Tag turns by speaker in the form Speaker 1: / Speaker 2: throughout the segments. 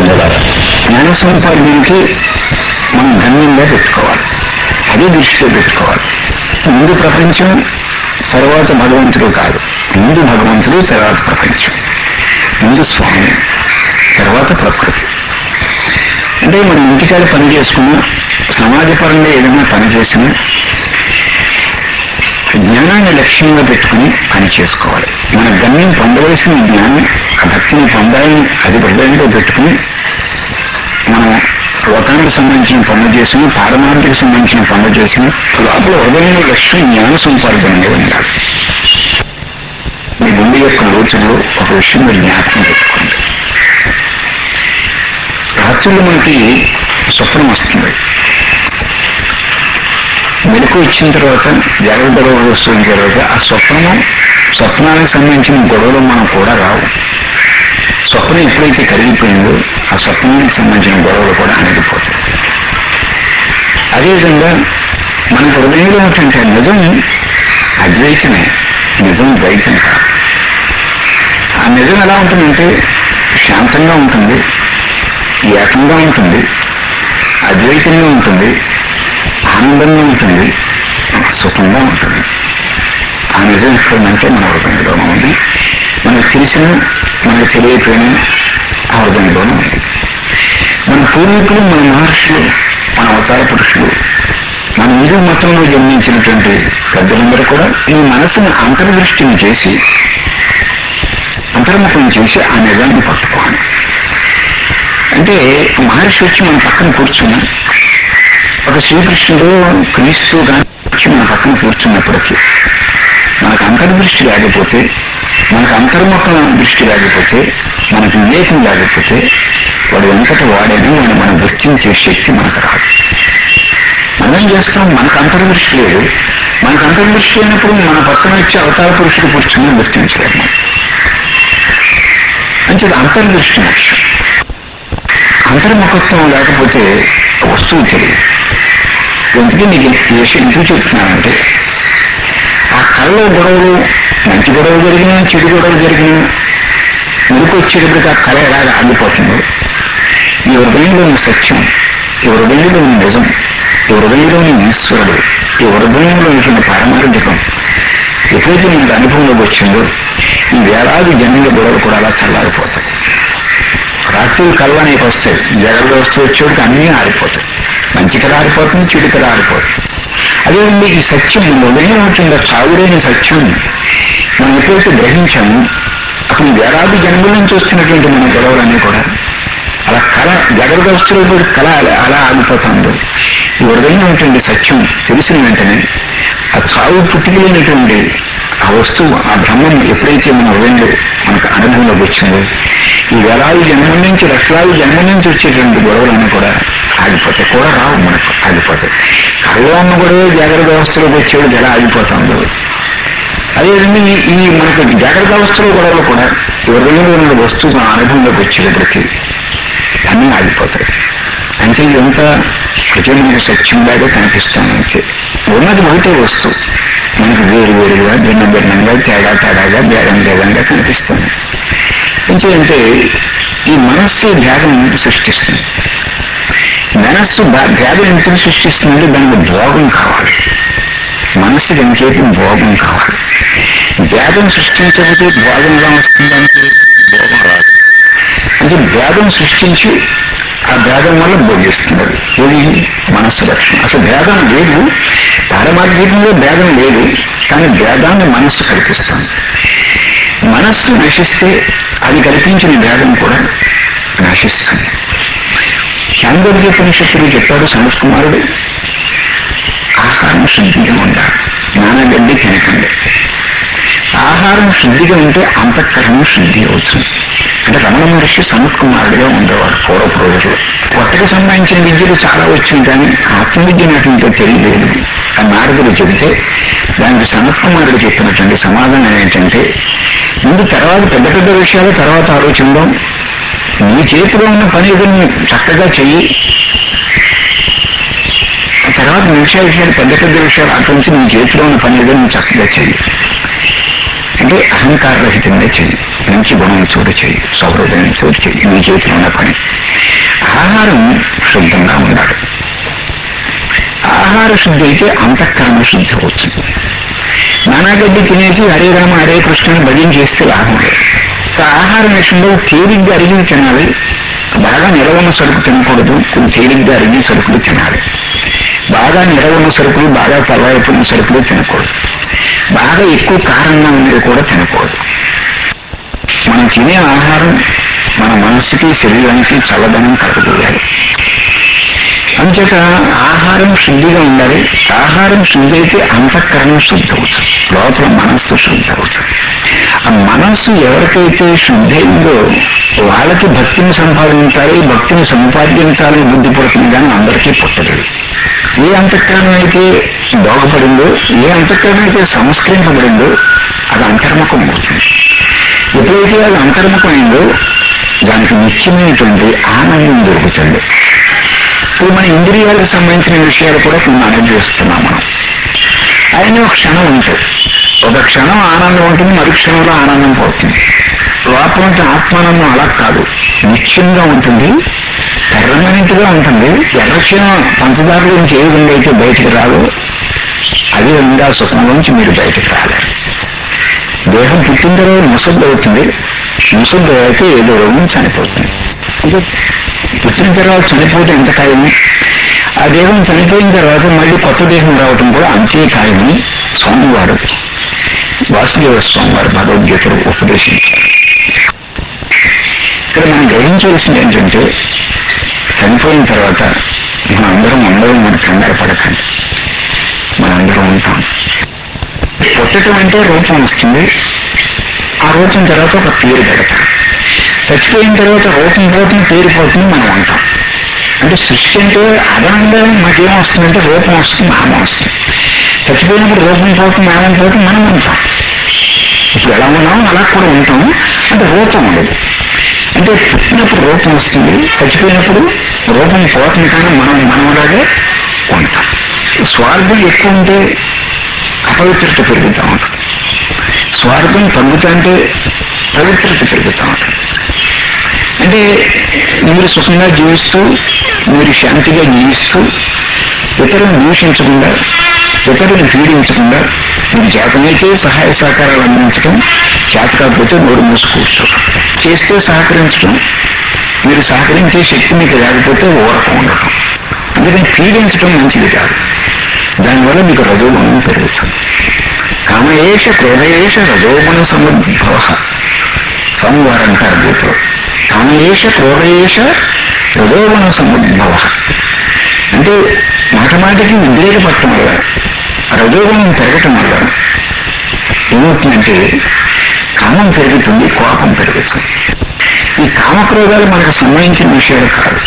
Speaker 1: పొందగలరు జ్ఞాన సముపార్జనకి మనం గమ్యంగా పెట్టుకోవాలి అదే దృష్టిలో పెట్టుకోవాలి ముందు ప్రపంచం తర్వాత భగవంతుడు కాదు ముందు భగవంతుడు తర్వాత ప్రపంచం ముందు స్వామి తర్వాత ప్రకృతి అంటే మనం ఇంటికాడ పని చేసుకున్నా సమాజపరంగా ఏదైనా పని చేసినా జ్ఞానాన్ని లక్ష్యంగా పెట్టుకుని పని చేసుకోవాలి మన గమ్యం పొందవలసిన జ్ఞానం ఆ భక్తిని పొందాలని అది హృదయంలో పెట్టుకుని మనం లోకానికి సంబంధించిన పనులు చేసిన పారమార్థికి సంబంధించిన పనులు చేసిన లోపల హృదయంలో లక్ష్యం జ్ఞాన సంపార్జనగా ఉండాలి మీ గుండె యొక్క లోతుల్లో ఒక విషయం మీరు జ్ఞాపకం పెట్టుకోండి రాత్రులు మనకి స్వప్నం వస్తుంది మెలకు ఇచ్చిన తర్వాత జాగ్రత్త గొడవలు వస్తున్న తర్వాత ఆ స్వప్నము స్వప్నానికి సంబంధించిన గొడవలు మనం కూడా రావు స్వప్నం ఎప్పుడైతే కరిగిపోయిందో ఆ స్వప్నానికి సంబంధించిన గొడవలు కూడా అణిగిపోతాయి అదేవిధంగా మన హృదయంలో ఉన్నటువంటి ఆ నిజం అద్వైతమే నిజం ద్వైతం కాదు ఆ నిజం ఎలా ఉంటుందంటే శాంతంగా ఉంటుంది ఏకంగా ఉంటుంది అద్వైతంగా ఉంటుంది ఆనందంగా ఉంటుంది సుఖంగా ఉంటుంది ఆ నిజం ఎక్కడంటే మన హృదయంలోనే ఉంది మనకు తెలిసిన మనకు తెలియకపోయినా ఆ హృదయంలోనే ఉంది మన పూర్వీకులు మన మహర్షులు మన అవతార పురుషులు మన హిందూ మతంలో జన్మించినటువంటి పెద్దలందరూ కూడా ఈ మనసుని అంతర్దృష్టిని చేసి అంతర్ముఖం చేసి ఆ నిజాన్ని పట్టుకోవాలి అంటే మహర్షి వచ్చి మన పక్కన కూర్చున్నా ఒక శ్రీకృష్ణుడు క్రీస్తు గాని వచ్చి మన పక్కన కూర్చున్నప్పటికీ మనకు అంతర్దృష్టి లేకపోతే మనకు అంతర్ముఖం దృష్టి లేకపోతే మనకు వివేకం లేకపోతే వాడు వెంకట వాడని వాడిని మనం గుర్తించే శక్తి మనకు రాదు మనం ఏం చేస్తాం మనకు అంతర్దృష్టి లేదు మనకు అంతర్దృష్టి అయినప్పుడు మన పక్కన వచ్చి అవతార పురుషుడు కూర్చుని గుర్తించలేము అంటే అంతర్దృష్టి ముఖ్యం అంతర్ముఖత్వం లేకపోతే వస్తువు తెలియదు ఎందుకు నీకు ఈ విషయం ఎందుకు చెప్తున్నానంటే ఆ కళ్ళలో గొడవలు మంచి గొడవ జరిగినా చెడు గొడవ జరిగినా మురికి వచ్చేటప్పటికి ఆ కళ ఎలాగ ఆగిపోతుందో ఈ హృదయంలోని సత్యం ఈ హృదయంలోని నిజం ఈ హృదయంలోని ఈశ్వరుడు ఈ హృదయంలో ఉన్నటువంటి పారమార్థికం ఎప్పుడైతే మనకు అనుభవంలోకి వచ్చిందో ఈ వేలాది జన్మల గొడవలు కూడా అలా చల్లారిపోతాయి రాత్రి కళ్ళ నీకు వస్తాయి జగల్లో వస్తూ వచ్చేటికి అన్నీ ఆరిపోతాయి మంచి కళ ఆరిపోతుంది చెడు కళ ఆరిపోతుంది అదేవిధంగా ఈ సత్యం మన ఉదయం ఉంటుంది చావులేని సత్యం మనం ఎప్పుడైతే గ్రహించామో అప్పుడు వేలాది జన్మల నుంచి వస్తున్నటువంటి మన గొడవలన్నీ కూడా అలా కళ జగలుగా వస్తున్నప్పుడు కళ అలా- అలా ఆగిపోతుంది ఈ హృదయం ఉంటుంది సత్యం తెలిసిన వెంటనే ఆ చావు పుట్టుకలేనటువంటి ఆ వస్తువు ఆ బ్రహ్మం ఎప్పుడైతే మన హృదయంలో మనకు అనుభవంలోకి వచ్చిందో ఈ వేలాది జన్మల నుంచి లక్షలాది జన్మల నుంచి వచ్చేటువంటి గొడవలన్నీ కూడా ఆగిపోతాయి కూడా రావు మనకు ఆగిపోతాయి కళ్ళలో ఉన్న గొడవ జాగ్రత్త వ్యవస్థలోకి వచ్చేవాడు ఎలా ఆగిపోతుందో అదేవిధంగా ఈ ఈ మనకు జాగ్రత్త అవస్థలో గొడవలు కూడా ఈ హృదయంలో ఉన్న వస్తువు మన అనుభవంలోకి వచ్చేటప్పటికి అన్నీ ఆగిపోతాయి అంటే ఇదంతా ప్రతి మనకు సత్యంలాగా కనిపిస్తాం అంతే ఉన్నది ఒకటే వస్తువు మనకు వేరు వేరుగా భిన్న భిన్నంగా తేడా తేడాగా భేదం భేదంగా కనిపిస్తుంది అంటే ఈ మనస్సు భేదం సృష్టిస్తుంది మనస్సు భే- భేదం ఎందుకు సృష్టిస్తుందంటే దానికి భోగం కావాలి మనస్సుకి ఎంతసేపు భోగం కావాలి భేదం సృష్టించకపోతే భోగం ఎలా వస్తుందంటే భోగం రాదు అంటే భేదం సృష్టించి ఆ భేదం వల్ల భోగిస్తుంది అది. ఏది మనస్సు లక్షణం అసలు భేదం లేదు పారమార్థికంలో భేదం లేదు కానీ భేదాన్ని మనస్సు కల్పిస్తుంది మనస్సు నశిస్తే అది కల్పించిన భేదం కూడా నశిస్తుంది చాంద్రోగ్యోపనిషత్తులు చెప్పాడు సనత్ కుమారుడు ఆహారం శుద్ధిగా ఉండాలి నానగడ్డి తినకండి ఆహారం శుద్ధిగా ఉంటే అంతఃకరణం శుద్ధి అవుతుంది అంటే రమణ మహర్షి సనత్ కుమారుడిగా ఉండేవాడు పూర్వపు రోజుల్లో కొత్తగా సంబంధించిన విద్యలు చాలా వచ్చింది కానీ ఆత్మవిద్య నాకు ఇంకా తెలియలేదు ఆ నారదుడు చెబితే దానికి సనత్ కుమారుడు చెప్పినటువంటి సమాధానం ఏంటంటే ముందు తర్వాత పెద్ద పెద్ద విషయాలు తర్వాత ఆలోచిద్దాం నీ చేతిలో ఉన్న పని ఏదో నువ్వు చక్కగా చెయ్యి ఆ తర్వాత మిగతా విషయాలు పెద్ద పెద్ద విషయాలు అటు నుంచి నీ చేతిలో ఉన్న పని ఏదో నువ్వు చక్కగా చెయ్యి అంటే అహంకార రహితంగా చెయ్యి మంచి గుణం చోటు చెయ్యి సౌహృదయం చోటు చెయ్యి నీ చేతిలో ఉన్న పని ఆహారం శుద్ధంగా ఉండాలి ఆహార శుద్ధి అయితే అంతఃకరణ శుద్ధి అవుతుంది నానాగడ్డి తినేసి హరే రామ హరే కృష్ణ అని భజన చేస్తే లాభం లేదు ఆహార విషయంలో తేలిగ్గా అరిగి తినాలి బాగా నిలవన్న సరుకు తినకూడదు కొంచెం తేలిగ్గా అరిగి సరుకులు తినాలి బాగా నిలవన్న సరుకులు బాగా చల్లైపోయిన సరుకులు తినకూడదు బాగా ఎక్కువ కారంగా ఉన్నది కూడా తినకూడదు మనం తినే ఆహారం మన మనస్సుకి శరీరానికి చల్లదనం కలగజేయాలి అంచేత ఆహారం శుద్ధిగా ఉండాలి ఆహారం శుద్ధి అయితే అంతఃకరణం శుద్ధి అవుతుంది లోపల మనస్సు శుద్ధి అవుతుంది ఆ మనస్సు ఎవరికైతే శుద్ధి అయిందో వాళ్ళకి భక్తిని సంపాదించాలి భక్తిని సంపాదించాలని బుద్ధి పుడుతుంది కానీ అందరికీ పుట్టలేదు ఏ అంతఃకరణం అయితే బాగుపడిందో ఏ అంతఃకరణం అయితే సంస్కరింపబడిందో అది అంతర్ముఖం అవుతుంది ఎప్పుడైతే అది అంతర్ముఖమైందో దానికి నిత్యమైనటువంటి ఆనందం దొరుకుతుంది ఇప్పుడు మన ఇంద్రియాలకు సంబంధించిన విషయాలు కూడా కొన్ని అనుభవిస్తున్నాం మనం ఆయన ఒక క్షణం ఉంటుంది ఒక క్షణం ఆనందం ఉంటుంది మరు క్షణంలో ఆనందం పోతుంది లోపల ఉంటే ఆత్మానందం అలా కాదు నిత్యంగా ఉంటుంది పర్మనెంట్గా ఉంటుంది ఎర్రక్షణం పంచదార నుంచి ఏ విధంగా అయితే బయటకు రాదు అదే విధంగా సుఖంలోంచి మీరు బయటకు రాలేరు దేహం పుట్టిన తర్వాత ముసలి అవుతుంది ముసలి అయితే ఏదో రోగం చనిపోతుంది ఇక పుట్టిన తర్వాత చనిపోతే ఎంత ఖాయము ఆ దేహం చనిపోయిన తర్వాత మళ్ళీ కొత్త దేహం రావటం కూడా అంతే ఖాయమని స్వామివారు వాసుదేవ స్వామివారు భగవద్గీతలో ఉపదేశించారు ఇక్కడ మనం గ్రహించవలసింది ఏంటంటే చనిపోయిన తర్వాత మనందరం ఉండడం మన కంగారు పడకండి మనందరం ఉంటాం పుట్టడం అంటే రూపం వస్తుంది ఆ రూపం తర్వాత ఒక పేరు పెడతాం చచ్చిపోయిన తర్వాత రూపం పోతుంది పేరు పోతుంది మనం ఉంటాం అంటే సృష్టి అంటే అదనంగా మాకేం వస్తుందంటే రూపం వస్తుంది నామం వస్తుంది చచ్చిపోయినప్పుడు రూపం పోతుంది నామం పోతుంది మనం ఉంటాం ఇప్పుడు ఎలా ఉన్నామో అలా కూడా ఉంటాం అంటే రూపం ఉండదు అంటే పుట్టినప్పుడు రూపం వస్తుంది చచ్చిపోయినప్పుడు రూపం పోతుంది కానీ మనం మనలాగే ఉంటాం స్వార్థం ఎక్కువ ఉంటే అపవిత్రత పెరుగుతూ ఉంటుంది స్వార్థం తగ్గుతుంటే పవిత్రత పెరుగుతూ ఉంటుంది అంటే మీరు సుఖంగా జీవిస్తూ మీరు శాంతిగా జీవిస్తూ ఇతరులను దూషించకుండా ఇతరులను పీడించకుండా మీరు చేతనైతే సహాయ సహకారాలు అందించడం చేత కాకపోతే నోరు మూసి కూర్చోవడం చేస్తే సహకరించడం మీరు సహకరించే శక్తి మీకు లేకపోతే ఊరకం ఉండటం అందుకని పీడించడం మంచిది కాదు దానివల్ల మీకు రజోగుణం పెరుగుతుంది కామయేష క్రోధయేష రజోగుణ సముద్భవ స్వామివారు అంటారు దీంట్లో కామయేష క్రోధయేష రజోగుణ సముద్భవ అంటే మాట మాటకి ఉద్రేకపడటం వల్ల రజోగుణం పెరగటం వల్ల ఏమవుతుందంటే కామం పెరుగుతుంది కోపం పెరుగుతుంది ఈ కామక్రోధాలు మనకు సంబంధించిన విషయాలు కాదు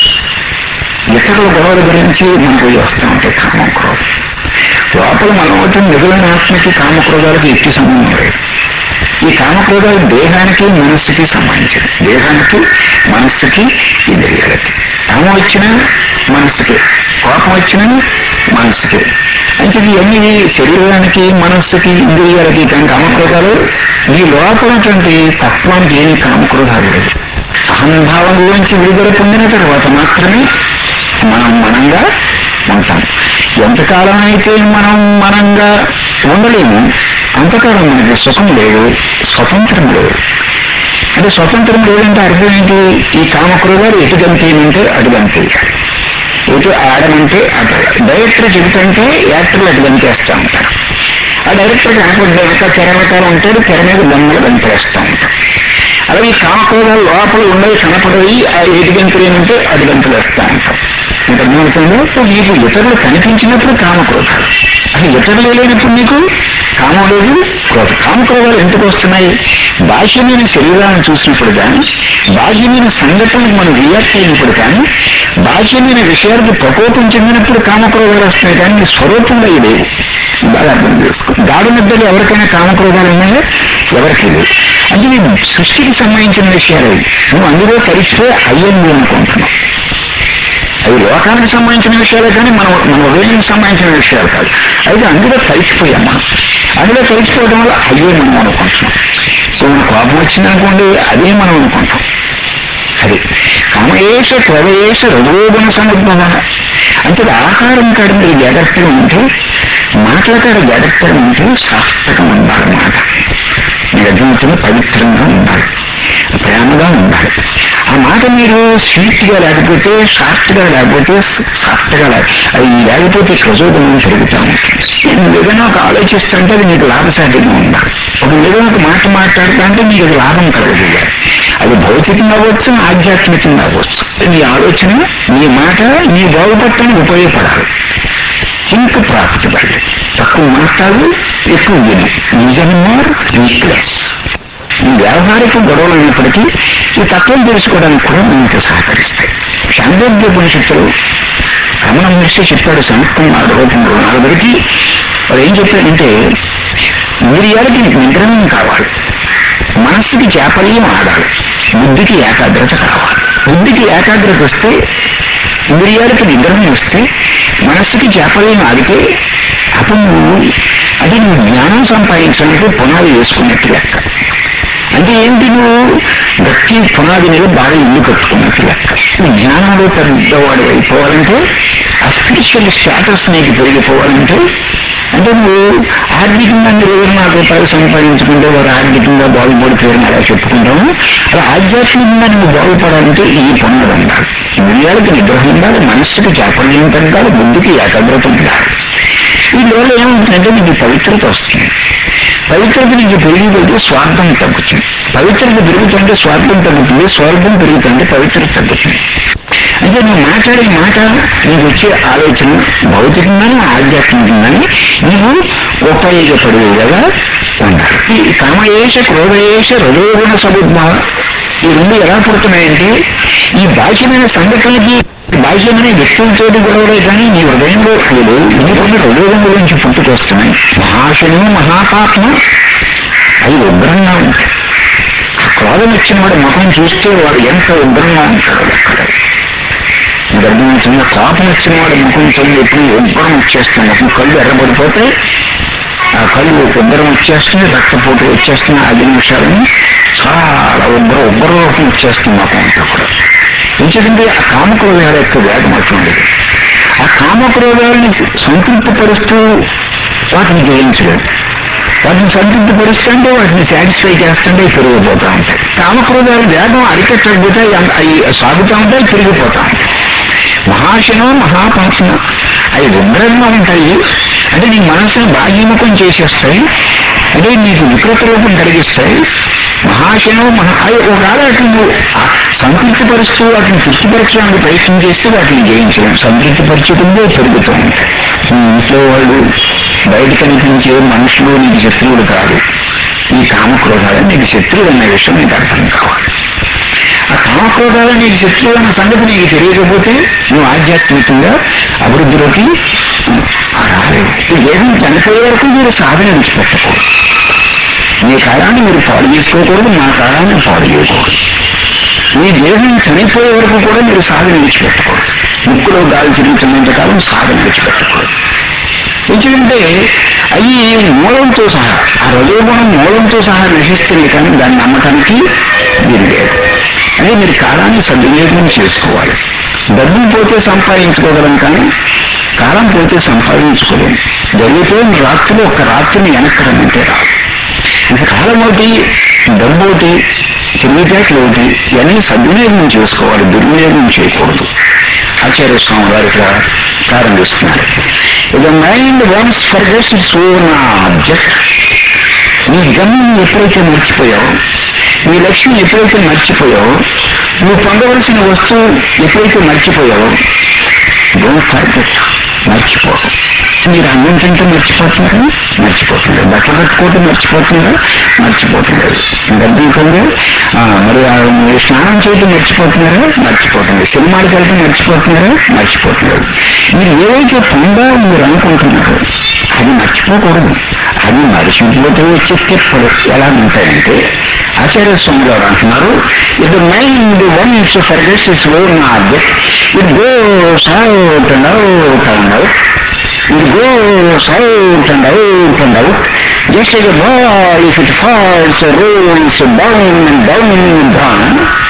Speaker 1: ఇతరుల గొడవల గురించి మనకు వస్తూ ఉంటాయి కామం క్రోధం లోపల మనం అవుతున్న మిగిలిన ఆత్మకి కామక్రోధాలకి ఎట్టి సంబంధం లేదు ఈ కామక్రోధాలు దేహానికి మనస్సుకి సంబంధించిన దేహానికి మనస్సుకి ఇంద్రియాలకి కామం వచ్చినా మనస్సుకి కోపం వచ్చినా మనస్సుకి అంటే ఇవన్నీ శరీరానికి మనస్సుకి ఇంద్రియాలకి కానీ కామక్రోధాలు ఈ లోపలటువంటి తత్వానికి ఏమి కామక్రోధాలు లేదు అహంభావంలోంచి విడుదల పొందిన తర్వాత మాత్రమే మనం మనంగా ఉంటాం ఎంతకాలం అయితే మనం మనంగా ఉండలేము అంతకాలం మనకి సుఖం లేదు స్వతంత్రం లేదు అంటే స్వతంత్రం లేదంటే అర్థం ఏంటి ఈ కామక్రోధాలు ఎటు గంతేనంటే అటు గంతేయాలి ఎటు ఆడమంటే అటు డైరెక్టర్ చెబుతుంటే యాక్టర్లు అటు గంతేస్తూ ఉంటారు ఆ డైరెక్టర్ కాకుండా వెనక తెర వెనకాల ఉంటాడు తెర మీద బొమ్మలు గంతేస్తూ ఉంటాం అలాగే ఈ కామక్రోధాలు లోపల ఉండవి కనపడవి ఆ ఎటు గంతులేనంటే అటు గంతులు వేస్తూ ఉంటాం మీకు అర్థమవుతుందో మీకు ఇతరులు కనిపించినప్పుడు కామక్రోధాలు అసలు ఇతరులు లేనప్పుడు నీకు కామం లేదు క్రోధ కామక్రోధాలు ఎందుకు వస్తున్నాయి బాహ్యమైన శరీరాన్ని చూసినప్పుడు కానీ బాహ్యమైన సంఘటనకు మనం రియాక్ట్ అయినప్పుడు కానీ బాహ్యమైన విషయాలకు ప్రకోపం చెందినప్పుడు కామక్రోధాలు వస్తున్నాయి కానీ నీ స్వరూపంలో ఇవి లేవు బాగా అర్థం చేసుకో గాడి నిద్రలు ఎవరికైనా కామక్రోధాలు ఉన్నాయో ఎవరికి లేవు అంటే నేను సృష్టికి సంబంధించిన విషయాలు ఇవి. నువ్వు అందులో కలిసిపోయి అయ్యని అనుకుంటున్నావు అవి లోకానికి సంబంధించిన విషయాలే కానీ మన మన హృదయానికి సంబంధించిన విషయాలు కాదు అయితే అందులో కలిసిపోయాం మనం అందులో కలిసిపోవడం వల్ల అయ్యే మనం అనుకుంటున్నాం సో మన కోపం వచ్చిందనుకోండి అదే మనం అనుకుంటాం అది కామయేష క్రమయేష రజోగుణ సముద్భవ అంటే ఆహారం కాడ మీరు జాగ్రత్తగా ఉంటే మాటల కాడ జాగ్రత్తగా ఉంటే సాఫ్ట్గా ఉండాలి మాట మీ అర్థమవుతుంది పవిత్రంగా ఉండాలి ప్రేమగా ఉండాలి ఆ మాట మీరు స్వీట్ గా లేకపోతే సాఫ్ట్ గా లేకపోతే సాఫ్ట్ గా లేక అది లేకపోతే ప్రచోదనం పెరుగుతూ ఉంటుంది నువ్వు ఏదైనా ఒక ఆలోచిస్తుంటే అది నీకు లాభసాటిగా ఉండాలి ఒక ఏదైనా ఒక మాట మాట్లాడుతా అంటే నీకు అది లాభం కలగజేయాలి అది భౌతికంగా అవ్వచ్చు ఆధ్యాత్మికంగా అవ్వచ్చు నీ ఆలోచన నీ మాట నీ బాగుపడటానికి ఉపయోగపడాలి థింక్ ప్రాఫిటబుల్ తక్కువ మాట్లాడు ఎక్కువ విను నిజం మోర్ వీక్లెస్ ఈ వ్యావహారిక గొడవలు అయినప్పటికీ ఈ తత్వం తెలుసుకోవడానికి కూడా మీకు సహకరిస్తాయి శాంతోగ్య ఉపనిషత్తులు రమణ మహర్షి చెప్పాడు సంయుక్తం నాలుగు రూపంలో నాలుగురికి వాడు ఏం చెప్పాడంటే ఇంద్రియాలకి నిగ్రహం కావాలి మనస్సుకి చాపల్యం ఆడాలి బుద్ధికి ఏకాగ్రత కావాలి బుద్ధికి ఏకాగ్రత వస్తే ఇంద్రియాలకి నిగ్రహం వస్తే మనస్సుకి చాపల్యం ఆడితే అప్పుడు నువ్వు అది నువ్వు జ్ఞానం సంపాదించడానికి పునాది వేసుకున్నట్టు లెక్క అంటే ఏంటి నువ్వు గట్టి పునాది మీద బాగా ఇల్లు కట్టుకున్నట్టు లెక్క నువ్వు జ్ఞానంలో పెద్దవాడు అయిపోవాలంటే ఆ స్పిరిచువల్ స్టేటస్ నీకు పెరిగిపోవాలంటే అంటే నువ్వు ఆర్థికంగా మీరు ఇరవై నాలుగు రూపాయలు సంపాదించుకుంటే వారు ఆర్థికంగా బాగుపడిపోయారని అలా చెప్పుకుంటాము అలా ఆధ్యాత్మికంగా నువ్వు బాగుపడాలంటే ఈ పునాది ఉండాలి ఇంద్రియాలకి నిగ్రహం ఉండాలి మనస్సుకి చాపల్యం తగ్గాలి బుద్ధికి ఏకాగ్రత ఉండాలి వీటివల్ల ఏమవుతుందంటే నీకు పవిత్రత వస్తుంది పవిత్రత నీకు పెరిగి కొద్దీ స్వార్థం తగ్గుతుంది పవిత్రత పెరుగుతుంటే స్వార్థం తగ్గుతుంది స్వార్థం పెరుగుతుంటే పవిత్రత తగ్గుతుంది అంటే నువ్వు మాట్లాడే మాట నీకు వచ్చే ఆలోచన భౌతికంగానే ఆధ్యాత్మికంగానే నీవు ఉపయోగపడేదిగా ఉండాలి ఈ కామయేష క్రోధయేష రజోగుణ సముద్భవ ఈ రెండు ఎలా పుడుతున్నాయంటే ఈ బాహ్యమైన సంఘటనలకి బాహ్యమైన వ్యక్తులతో గొడవలే కానీ నీ హృదయంలో లేదు నీకున్న హృదయం గురించి పుట్టుకొస్తున్నాయి మహాశను మహాపాత్మ అవి ఉగ్రంగా ఉంటాయి ఆ క్రోధం వచ్చిన వాడు ముఖం చూస్తే వాడు ఎంత ఉగ్రంగా ఉంటాడో అక్కడ గర్భించిన కోపం వచ్చిన వాడు ముఖం చల్లి ఎప్పుడు ఉగ్రం వచ్చేస్తుంది ముఖం కళ్ళు ఎర్రబడిపోతే ఆ కళ్ళు ఉగ్రం వచ్చేస్తుంది రక్తపోటు వచ్చేస్తుంది ఐదు నిమిషాలని చాలా ఉగ్ర ఉగ్రరూపం వచ్చేస్తుంది ముఖం అంతా కూడా ఎందుకంటే ఆ కామక్రోధాల యొక్క వేగం అటువంటిది ఆ కామక్రోధాలని సంతృప్తిపరుస్తూ వాటిని జయించలేదు వాటిని సంతృప్తిపరుస్తూ అంటే వాటిని సాటిస్ఫై చేస్తుంటే అవి పెరిగిపోతూ ఉంటాయి కామక్రోధాల వేగం అరికట్టకపోతే అవి అవి సాగుతూ ఉంటాయి పెరిగిపోతూ ఉంటాయి మహాశనం మహాపాసన అవి ఉగ్రంగా ఉంటాయి అంటే నీ మనసును బాహ్యముఖం చేసేస్తాయి అంటే నీకు వికృత రూపం కలిగిస్తాయి మహాశనం మహా అవి ఒకవేళ అటు నువ్వు ఆ సంతృప్తిపరుస్తూ వాటిని తృప్తిపరచడానికి ప్రయత్నం చేస్తే వాటిని జయించడం సంతృప్తిపరచకుండా పెరుగుతూ ఉంటాయి నీ ఇంట్లో వాళ్ళు బయట కనిపించే మనుషులు నీకు శత్రువులు కాదు ఈ కామక్రోధాలు నీకు శత్రువులు అనే విషయం నీకు అర్థం కావాలి ఆ కామక్రోధాలు నీకు శత్రువు అన్న సంగతి నీకు తెలియకపోతే నువ్వు ఆధ్యాత్మికంగా అభివృద్ధిలోకి ఆ రాలేవు ఈ దేహం చనిపోయే వరకు మీరు సాధన విడిచిపెట్టకూడదు మీ కాలాన్ని మీరు పాడు చేసుకోకూడదు మా కాలాన్ని పాడు చేయకూడదు మీ దేహం చనిపోయే వరకు కూడా మీరు సాధన విడిచిపెట్టకూడదు ముక్కులో గాలి తిరుగుతున్నంత కాలం సాధన విడిచిపెట్టకూడదు ఎందుకంటే అవి మూలంతో సహా ఆ రజోగుణం మూలంతో సహా నశిస్తుంది కానీ దాన్ని నమ్మటానికి వీలు లేదు అదే మీరు కాలాన్ని సద్వినియోగం చేసుకోవాలి డబ్బులు పోతే సంపాదించుకోగలం కానీ కాలం పోతే సంపాదించుకోలేము జరిగిపోయిన రాత్రులు ఒక రాత్రిని వెనక్కడమంటే రాదు ఇంకా కాలం ఒకటి డబ్బు ఒకటి తెలివితేటలు ఒకటి ఇవన్నీ సద్వినియోగం చేసుకోవాలి దుర్వినియోగం చేయకూడదు ఆచార్య స్వామి వారు ఇక్కడ ప్రారంభిస్తున్నారు the mind once forgets its own object నీ గమ్యం ఎప్పుడైతే మర్చిపోయావో నీ లక్ష్యం ఎప్పుడైతే మర్చిపోయావో నువ్వు పొందవలసిన వస్తువు ఎప్పుడైతే మర్చిపోయావో డోంట్ ఫర్గెట్ మర్చిపోవు మీరు అన్నం తింటే మర్చిపోతున్నారా మర్చిపోతున్నారు బట్టలు కట్టుకోవటం మర్చిపోతున్నారా మర్చిపోతున్నారు గర్భించంగా మరి ఆ మీరు స్నానం చేయటం మర్చిపోతున్నారా మర్చిపోతున్నారు సినిమాలకు వెళ్ళటం మర్చిపోతున్నారా మర్చిపోతున్నారు మీరు ఏవైతే పొందాలో మీరు అనుకుంటున్నారో అది మర్చిపోకూడదు అది మరిచిపోతే వచ్చే తిప్పలు ఎలా ఉంటాయంటే ఆచార్య స్వామి గారు అంటున్నారు ఇది mind once forgets is own object it goes out and out and out It goes out and out and out. Just like a ball, if it falls, rolls down and down and down.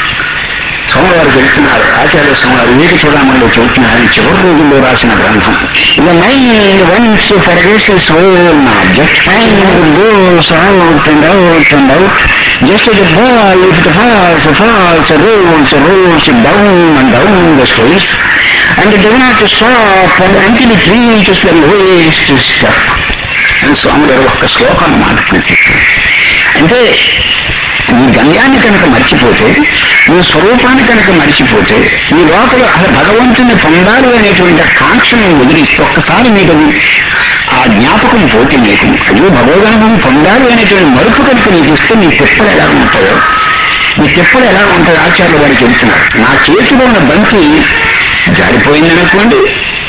Speaker 1: సోమవారు చెప్తున్నారు ఆచార్య సోమవారు వీటి చూడమని చెబుతున్నారు చివరి రోజుల్లో రాసిన గ్రంథం ఇక mind once forgets is own object mind goes out and out and out just the ball if the falls falls rolls rolls down and down the stays and do not stop and until it reaches the lowest step అని స్వామి గారు ఒక్క శ్లోకం మాట అంటే నీ గమ్యాన్ని కనుక మర్చిపోతే నీ స్వరూపాన్ని కనుక మర్చిపోతే నీ లోపల అసలు భగవంతుని పొందాలి అనేటువంటి కాంక్షను వదిలిస్తే ఒక్కసారి నీకు అది ఆ జ్ఞాపకం పోతే నీకు అయ్యో భగవదనుభవం పొందాలి అనేటువంటి మరుపు కనుక నీకు ఇస్తే నీ తిప్పలు ఎలా ఉంటాయో నీ తిప్పలు ఎలా ఉంటాయో ఆచార్యులు వారికి చెబుతున్నారు నా చేతిలో ఉన్న బంతి జారిపోయిందనుకోండి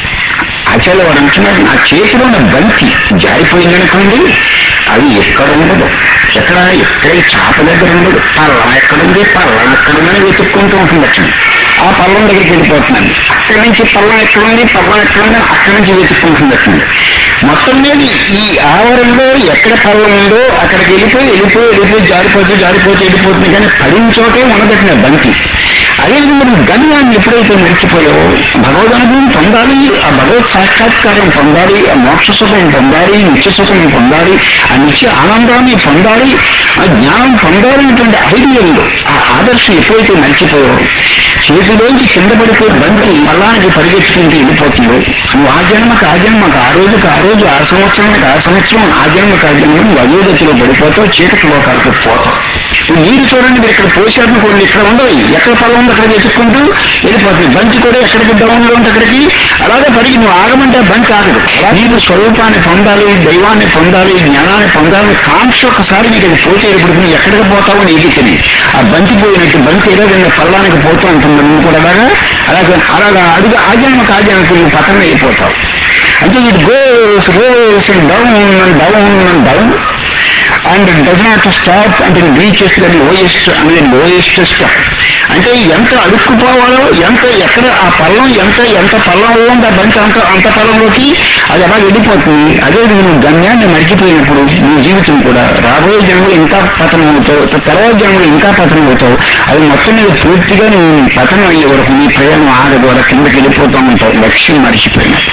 Speaker 1: ఆచార్య వాడు అంటున్నారు నా చేతిలో ఉన్న బంతి జారిపోయిందనుకోండి అది ఎక్కడ ఉండదు ఎక్కడ ఎక్కడ ఈ చాప దగ్గర ఉండదు పల్లం ఎక్కడుంది పల్లం ఎక్కడుందని వెతుక్కుంటూ ఉంటుంది అక్కడ ఆ పల్లం దగ్గరికి వెళ్ళిపోతున్నాను అక్కడి నుంచి పల్లం ఎక్కడుంది పల్లం ఎక్కడుంది అక్కడి నుంచి వెతుక్కుంటుంది అక్కడ మొత్తం మీద ఈ ఆవరణలో ఎక్కడ పల్లం ఉందో అక్కడికి వెళ్ళిపోయి వెళ్ళిపోయి వెళ్ళిపోయి జారిపోతే జారిపోతే వెళ్ళిపోతుంది కానీ పడిన చోటే ఉండబెట్టిన బంతి అదేవిధంగా నువ్వు గమ్యాన్ని ఎప్పుడైతే మర్చిపోయావో భగవదనుభవం పొందాలి ఆ భగవత్ సాక్షాత్కారం పొందాలి ఆ మోక్ష సుఖం పొందాలి నిత్య సుఖం పొందాలి ఆ నిత్య ఆనందాన్ని పొందాలి ఆ జ్ఞానం పొందాలి అనేటువంటి ఐడియల్లో ఆ ఆదర్శం ఎప్పుడైతే మర్చిపోయావో చేతిలోంచి కింద పడిపోయి బంతి పల్లానికి పరిగెత్తుకుంటూ వెళ్ళిపోతుందో నువ్వు ఆ జన్మకు ఆ జన్మకు ఆ రోజుకు ఆ రోజు ఆ సంవత్సరానికి ఆ సంవత్సరం ఆ జన్మకు ఆ జన్మ నువ్వు అయోగతిలో పడిపోతావు చీకటి లోకాలకు పోతావు ఇప్పుడు నీరు చూడండి మీరు ఇక్కడ పోసారనుకోండి ఇక్కడ ఉండవు ఎక్కడ పళ్ళ ఉంది అక్కడ వెతుక్కుంటూ వెళ్ళిపోతుంది బంతి కూడా ఎక్కడికి డౌన్ లో ఉంటే అక్కడికి అలాగే పరిగి నువ్వు ఆగమంటే ఆ బంతి ఆగదు నీకు స్వరూపాన్ని పొందాలి దైవాన్ని పొందాలి జ్ఞానాన్ని పొందాలని కాంక్ష ఒకసారి నీకు అది పోతే ఇప్పుడు నువ్వు ఎక్కడికి పోతావో నీకు తెలియదు ఆ బంతి పోయినట్టు బంతి ఏదో విన్న పల్లానికి పోతూ ఉంటుంది నువ్వు కూడా అలాగా అలాగే అలాగా అడుగు ఆజానికి ఆజానికి నువ్వు పతనం అయిపోతావు అంటే it goes goes down down down and does not stop అంటే రీచెస్ ద లోయెస్ట్ అనేది లోయెస్ట్ స్టెప్ అంటే ఎంత అడుక్కుపోవాలో ఎంత ఎక్కడ ఆ పల్లం ఎంత ఎంత పల్లంలో ఉంది ఆ బంతి అంత అంత పల్లంలోకి అది అలా వెళ్ళిపోతుంది అదే నువ్వు గమ్యాన్ని మర్చిపోయినప్పుడు నీ జీవితం కూడా రాబోయే జన్మలో ఇంకా పతనం అవుతావు తర్వాత జన్మలో ఇంకా పతనం అవుతావు అది మొత్తం మీద పూర్తిగా నువ్వు పతనం అయ్యే వరకు నీ ప్రయాణం ఆగదు అలా కిందకి వెళ్ళిపోతూ ఉంటావు లక్ష్యం మర్చిపోయినట్టు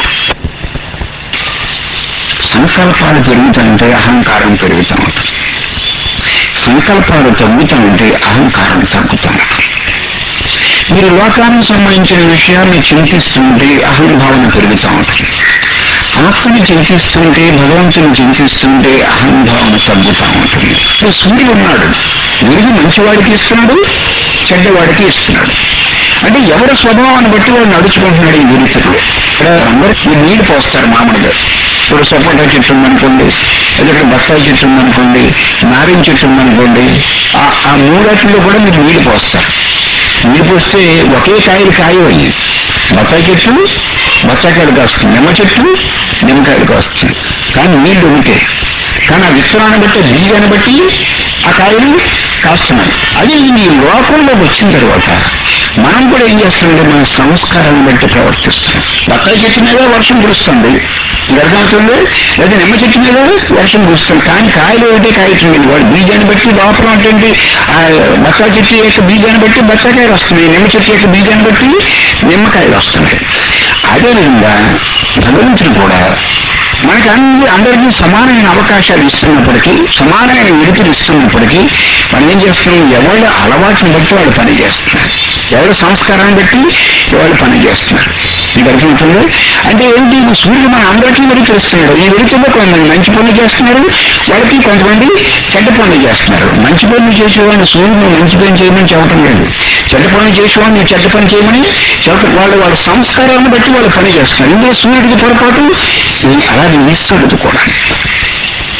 Speaker 1: సంకల్పాలు పెరుగుతుంటే అహంకారం పెరుగుతూ ఉంటుంది సంకల్పాలు తగ్గుతాయంటే అహంకారం తగ్గుతూ ఉంటుంది మీరు లోకానికి సంబంధించిన విషయాన్ని చింతిస్తుంటే అహంభావన పెరుగుతూ ఉంటుంది ఆత్మని చింతిస్తుంటే భగవంతుని చింతిస్తుంటే అహంభావన తగ్గుతూ ఉంటుంది ఇప్పుడు సూర్యుడు ఉన్నాడు వెలుగు మంచివాడికి ఇస్తున్నాడు చెడ్డవాడికి ఇస్తున్నాడు అంటే ఎవరి స్వభావాన్ని బట్టి వాడు నడుచుకుంటున్నాడు ఈ విరుచుడు ఇక్కడ అందరూ నీళ్లు పోస్తారు మామూలుగా ఇప్పుడు సపోటా చెట్టు ఉందనుకోండి లేదంటే బత్తాయి చెట్టు ఉందనుకోండి నారింజ చెట్టు ఉందనుకోండి ఆ- ఆ మూడాటిలో కూడా మీరు నీళ్లు పోస్తారు నీళ్లు పోస్తే ఒకే కాయలు కాయవయ్యి బత్తాయి చెట్టు బత్తాయికాయలు కాస్తుంది నిమ్మ చెట్టు నిమ్మకాయలు కాస్తుంది కానీ నీళ్లు ఒకటే కానీ ఆ విత్తనాన్ని బట్టి ఆ బీజాన్ని బట్టి ఆ కాయలు కాస్తున్నాయి అదే ఈ లోకంలోకి వచ్చిన తర్వాత మనం కూడా ఏం చేస్తామంటే మన సంస్కారాన్ని బట్టి ప్రవర్తిస్తున్నాం బత్తాయి చెట్టు మీద వర్షం కురుస్తుంది ఇది అర్థమవుతుంది లేదా నిమ్మ చెట్టు మీద వర్షం కురుస్తుంది కానీ కాయలు ఒకటే కాయతుంది వాడు బీజాన్ని బట్టి లోపల ఉంటుంది ఆ బత్తాయి చెట్టు యొక్క బీజాన్ని బట్టి బత్తాకాయలు వస్తున్నాయి నిమ్మ చెట్టు యొక్క బీజాన్ని బట్టి నిమ్మకాయలు వస్తున్నాయి అదేవిధంగా భగవంతుడు కూడా మనకి అన్ని అందరికీ సమానమైన అవకాశాలు ఇస్తున్నప్పటికీ సమానమైన విడుపులు ఇస్తున్నప్పటికీ మనం ఏం చేస్తున్నాం ఎవరి అలవాటుని బట్టి వాళ్ళు పని చేస్తున్నారు ఎవరి సంస్కారాన్ని బట్టి వాళ్ళు పని చేస్తున్నారు మీకు అర్థమవుతుంది అంటే ఏంటి ఈ సూర్యుడు మన అందరికీ వెలుతురు ఇస్తున్నాడు ఈ వెలుతురులో కొంతమంది మంచి పనులు చేస్తున్నారు వాళ్ళకి కొంతమంది చెడ్డ పనులు చేస్తున్నారు మంచి పనులు చేసేవాడిని సూర్యుడు మంచి పని చేయమని చెప్పటం లేదు చెడ్డ పనులు చేసేవాడిని చెడ్డ పని చేయమని చెప్పటం వాళ్ళు వాళ్ళ సంస్కారాన్ని బట్టి వాళ్ళు పని చేస్తున్నారు ఇందులో సూర్యుడికి పొరపాటు ఈ- అలాగే ఈశ్వరుడికి కూడా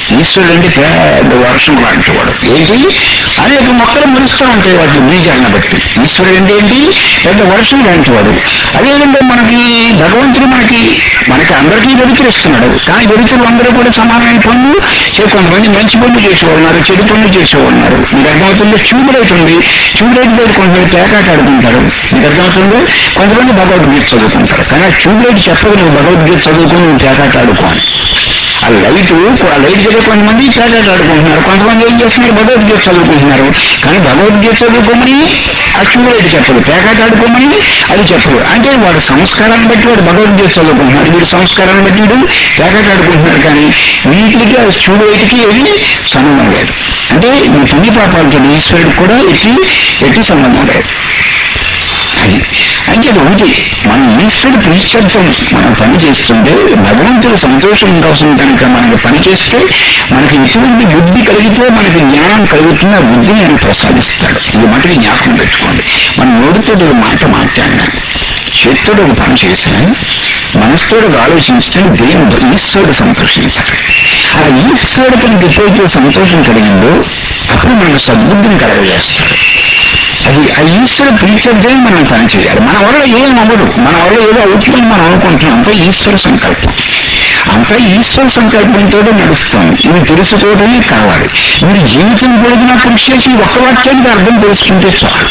Speaker 1: ఈశ్వరుడు అంటే పెద్ద వర్షం లాంటి వాడు ఏంటి అనేక మొక్కలు మురుస్తూ ఉంటాయి వాటి బీజాలను బట్టి ఈశ్వరుడు అంటే ఏంటి పెద్ద వర్షం లాంటి వాడు అదేవిధంగా మనకి భగవంతుడు మనకి మనకి అందరికీ వెలుతురిస్తున్నాడు కానీ వెలుతురు అందరూ కూడా సమానమైన పనులు చే- కొంతమంది మంచి పనులు చేసేవాళ్ళు ఉన్నారు చెడు పనులు చేసేవాళ్ళు ఉన్నారు మీకు అర్థమవుతుంది ట్యూబ్ లైట్ ఉంది ట్యూబ్ లైట్ దగ్గర కొంతమంది పేకాట ఆడుకుంటారు మీకు అర్థమవుతుంది కొంతమంది భగవద్గీత చదువుకుంటారు కానీ ఆ ట్యూబ్ లైట్ చెప్పదు నువ్వు భగవద్గీత చదువుకుని నువ్వు పేకాట ఆడుకో అని. ఆ లైట్ ఆ లైట్ దగ్గర కొంతమంది పేకాట ఆడుకుంటున్నారు కొంతమంది ఏం చేస్తున్నారు భగవద్గీత చదువుకుంటున్నారు కానీ భగవద్గీత చదువుకోమని ఆ ట్యూబ్ లైట్ చెప్పదు పేకాట ఆడుకోమని అది చెప్పదు అంటే వాడు సంస్కారాన్ని బట్టి వాడు భగవద్గీత చదువుకుంటున్నాడు వీడు సంస్కారాన్ని బట్టి వీడు పేకాట ఆడుకుంటున్నారు కానీ వీటికి ఆ ట్యూబ్ లైట్కి ఏది సంబంధం లేదు అంటే ఈ పుణ్య పాపాలతో ఈశ్వరుడికి కూడా ఎట్టి ఎట్టి సంబంధం లేదు అది అంటే ఒకటి మన ఈశ్వరుడు ప్రీత్యర్థం మనం పని చేస్తుంటే భగవంతుడు సంతోషం కోసం కనుక మనకి పని చేస్తే మనకి ఎటువంటి బుద్ధి కలిగితే మనకి జ్ఞానం కలుగుతుంది ఆ బుద్ధిని ఆయన ప్రసాదిస్తాడు ఇది మటుకు జ్ఞాపకం పెట్టుకోండి మన నోటితో ఒక మాట మాట్లాడినా చేతితో ఒక పని చేసినా మనసుతో ఒక ఆలోచించితే దేవుడు ఈశ్వరుడు సంతోషించాలి ఆ ఈశ్వరుడు మనకి ఎప్పుడైతే సంతోషం కలిగిందో అప్పుడు మనకు సద్బుద్ధిని కలగజేస్తాడు అది ఆ ఈశ్వర ప్రీత్యర్థమే మనం పని చేయాలి మన వల్ల ఏం అవ్వదు మన వల్ల ఏదో అవుతుందని మనం అనుకుంటున్నాం అంతా ఈశ్వర సంకల్పం అంతా ఈశ్వర సంకల్పంతో నడుస్తుంది ఇది తెలుసుకోవడమే కావాలి మీరు జీవితం పొడిగినా కృషి చేసి ఒక్క వాక్యానికి అర్థం తెలుసుకుంటే చాలు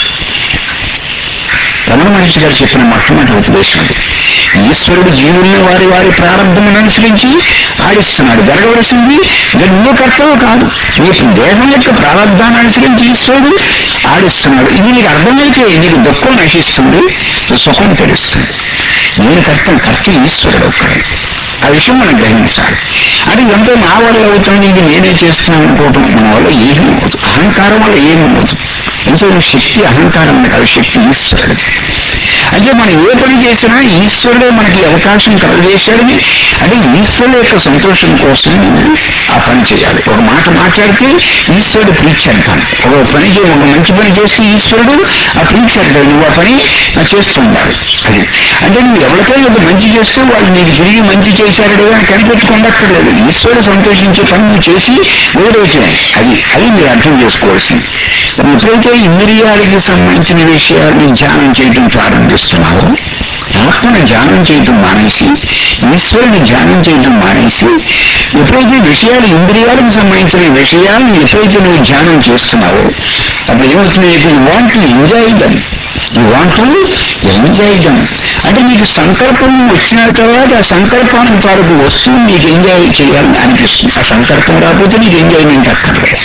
Speaker 1: రమణ మహర్షి గారు చెప్పిన మొట్టమొదటి ఉపదేశం అది ఈశ్వరుడు జీవుల్ని వారి వారి ప్రారంభమును అనుసరించి ఆడిస్తున్నాడు జరగవలసింది ఇది నువ్వు కర్తవ్యం కాదు నీకు దేహం యొక్క ప్రారంభాన్ని అనుసరించి ఈశ్వరుడు ఆడిస్తున్నాడు ఇది నీకు అర్థమైతే నీకు దుఃఖం నశిస్తుంది సుఖం తెలుస్తుంది నేను కర్తం కర్త ఈశ్వరుడు ఒక్కడే ఆ విషయం మనం గ్రహించాలి అది ఎంతో నా వల్ల అవుతుంది ఇది నేనే చేస్తున్నాను అనుకోవటం మన వల్ల ఏమీ అవ్వదు అహంకారం వల్ల ఏమీ అవ్వదు ఎంతో శక్తి అహంకారం కాదు శక్తి ఈశ్వరుడు అంటే మనం ఏ పని చేసినా ఈశ్వరుడే మనకి అవకాశం కలగజేశాడని అంటే ఈశ్వరుడు యొక్క సంతోషం కోసం ఆ పని చేయాలి ఒక మాట మాట్లాడితే ఈశ్వరుడు ప్రీత్యర్థం ఒక పని చే ఒక మంచి పని చేస్తే ఈశ్వరుడు ఆ ప్రీత్యర్థం నువ్వు ఆ పని చేస్తుండాలి అది అంటే నువ్వు ఎవరికైనా ఒక మంచి చేస్తే వాళ్ళు నీకు తిరిగి మంచి చేశారడే అని కనిపెట్టుకుండక్కర్లేదు ఈశ్వరుడు సంతోషించే పని నువ్వు చేసి వేరేయటమే అది అది మీరు అర్థం చేసుకోవాల్సింది మరి ఎప్పుడైతే ఇంద్రియాలకి సంబంధించిన విషయాన్ని ధ్యానం చేయడం ప్రారంభిస్తున్నావో ఆత్మను ధ్యానం చేయటం మానేసి ఈశ్వరుని ధ్యానం చేయటం మానేసి ఎప్పుడైతే విషయాలు ఇంద్రియాలకు సంబంధించిన విషయాలను ఎప్పుడైతే నువ్వు ధ్యానం చేస్తున్నావో అప్పుడు ఏమవుతుంది you want to enjoy them you want to enjoy them అంటే నీకు సంకల్పం వచ్చిన తర్వాత ఆ సంకల్పానికి తాలూకు వస్తువు నీకు ఎంజాయ్ చేయాలని అనిపిస్తుంది ఆ సంకల్పం రాకపోతే నీకు ఎంజాయ్మెంట్ అక్కర్లేదు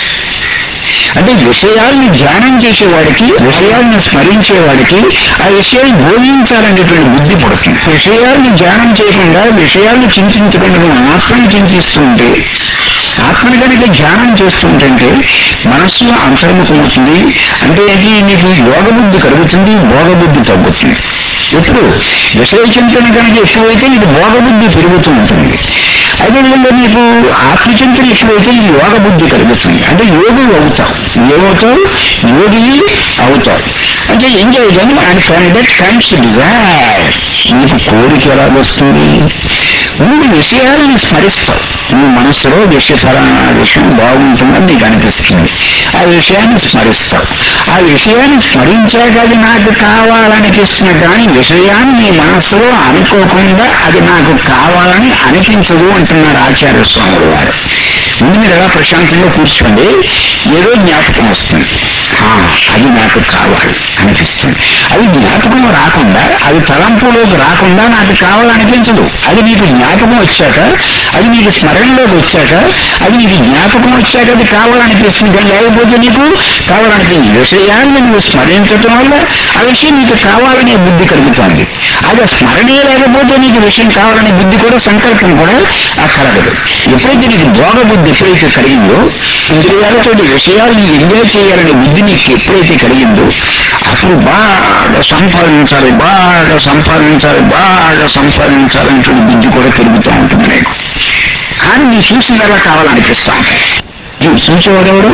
Speaker 1: అంటే విషయాల్ని ధ్యానం చేసేవాడికి విషయాల్ని స్మరించేవాడికి ఆ విషయాన్ని బోధించాలనేటువంటి బుద్ధి పడుతుంది విషయాల్ని ధ్యానం చేయకుండా విషయాల్ని చింతించకుండా నువ్వు ఆత్మని చింతిస్తుంటే ఆత్మని కనుక ధ్యానం చేస్తుంటే మనస్సు అంతర్ముఖమవుతుంది అంటే ఏంటి నీకు యోగ బుద్ధి కలుగుతుంది భోగ బుద్ధి తగ్గుతుంది ఎప్పుడు విషయ చింతన కనుక ఎక్కువైతే నీకు భోగ బుద్ధి పెరుగుతూ ఉంటుంది అదేవిధంగా నీకు ఆత్మచింతన ఎక్కువైతే నీకు యోగ బుద్ధి కలుగుతుంది అంటే యోగి అవుతావు ఏమవుతావు యోగి అవుతావు అంటే ఏం చేయడం and from that comes desire నీకు కోరిక ఎలా వస్తుంది నువ్వు విషయాలను స్మరిస్తావు నువ్వు మనసులో విషయ ఫలానా విషయం బాగుంటుందని నీకు అనిపిస్తుంది ఆ విషయాన్ని స్మరిస్తావు ఆ విషయాన్ని స్మరించాక అది నాకు కావాలనిపిస్తుంది కానీ విషయాన్ని నీ మనసులో అనుకోకుండా అది నాకు కావాలని అనిపించదు అంటున్నారు ఆచార్య స్వాములు వారు ముందు మీరు ఎలా ప్రశాంతంగా కూర్చోండి ఏదో జ్ఞాపకం వస్తుంది ఆ, అది నాకు కావాలి అనిపిస్తుంది అది జ్ఞాపకం రాకుండా అది తలంపులోకి రాకుండా నాకు కావాలనిపించదు అది నీకు జ్ఞాపకం వచ్చాక అది నీకు స్మరణలోకి వచ్చాక అది నీకు జ్ఞాపకం వచ్చాక అది కావాలనిపిస్తుంది కానీ లేకపోతే నీకు కావాలనిపించింది విషయాన్ని నువ్వు స్మరించటం వల్ల ఆ విషయం నీకు కావాలనే బుద్ధి కలుగుతుంది అది ఆ స్మరణే లేకపోతే నీకు విషయం కావాలనే బుద్ధి కూడా సంకల్పం కూడా ఆ కలగదు ఎప్పుడైతే నీకు భోగ బుద్ధి ఎప్పుడైతే కలిగిందో ఇంద్రియాలతో విషయాలను ఎంజాయ్ చేయాలనే బుద్ధి నీకు ఎప్పుడైతే కలిగిందో అప్పుడు బాగా సంపాదించాలి బాగా సంపాదించాలి బాగా సంపాదించాలనేటువంటి బుద్ధి కూడా పెరుగుతూ ఉంటుంది నీకు కానీ నీ చూసిందలా కావాలనిపిస్తా ఉంటాయి నువ్వు చూసేవాడెవడు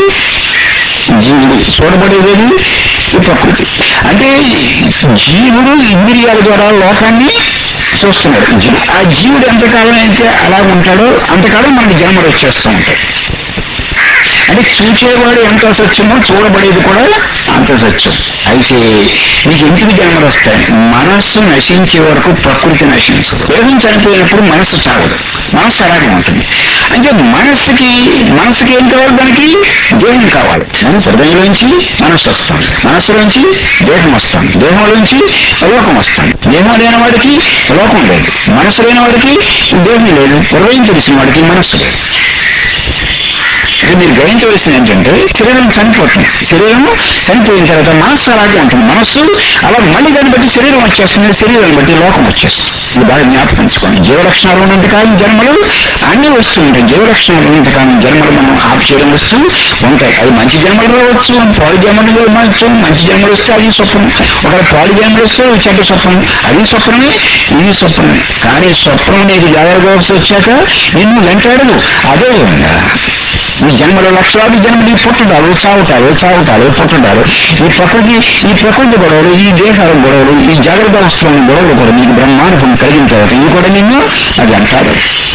Speaker 1: జీవుడు చూడబడేది ఈ ప్రకృతి అంటే జీవుడు ఇంద్రియాల ద్వారా లోకాన్ని చూస్తున్నాడు జీ- ఆ జీవుడు ఎంతకాలం అయితే అలా ఉంటాడో అంతకాలం మనకి జన్మలు వచ్చేస్తూ ఉంటాయి అంటే చూచేవాడు ఎంత సత్యమో చూడబడేది కూడా అంత సత్యం అయితే నీకు ఎందుకు జన్మలు వస్తాయి మనస్సు నశించే వరకు ప్రకృతి నశించదు దేహం చనిపోయినప్పుడు మనస్సు చావదు మనస్సు అలాగే ఉంటుంది అంటే మనస్సుకి మనస్సుకి ఏం కావాలి దానికి దేహం కావాలి మనసు హృదయంలోంచి మనస్సు వస్తుంది మనస్సులోంచి దేహం వస్తుంది దేహంలోంచి లోకం వస్తుంది దేహం లేని వాడికి లోకం లేదు మనస్సు లేని వాడికి దేహం లేదు హృదయం తెలిసిన వాడికి మనస్సు లేదు ఇక్కడ మీరు గ్రహించవలసింది ఏంటంటే శరీరం చనిపోతుంది శరీరం చనిపోయిన తర్వాత మనస్సు అలాగే ఉంటుంది మనస్సు అలా మళ్ళీ దాన్ని బట్టి శరీరం వచ్చేస్తుంది శరీరాన్ని బట్టి లోకం వచ్చేస్తుంది ఇది బాగా జ్ఞాపకం ఉంచుకోండి జీవలక్షణాలు ఉన్నంత కాలం జన్మలు అన్నీ వస్తూ ఉంటాయి జీవలక్షణాలు ఉన్నంత కాలం జన్మలు మనం ఆఫ్ చేయడం వస్తూ ఉంటాయి అది మంచి జన్మలు రావచ్చు పాడు జన్మలు రావచ్చు మంచి జన్మలు వస్తే అది స్వప్నం ఒకవేళ పాడు జన్మలు వస్తే చెడ్డ స్వప్నం అది స్వప్నమే ఇది స్వప్నమే కానీ స్వప్నం నీకు జాగ్రత్త వచ్చాక నిన్ను వెంటాడదు అదే ఉందా ఈ జన్మలో లక్షలాది జన్మలు ఈ పుట్టడాలు చావుటాలు చావుటాలు పుట్టడాలు ఈ ప్రకృతి ఈ ప్రకృతి గొడవలు ఈ దేహాల గొడవలు ఈ జాగ్రత్త వస్తువుల గొడవలు కూడా నీకు బ్రహ్మానుభవం కలిగిన తర్వాత ఇవి కూడా నిన్ను అది అంటారు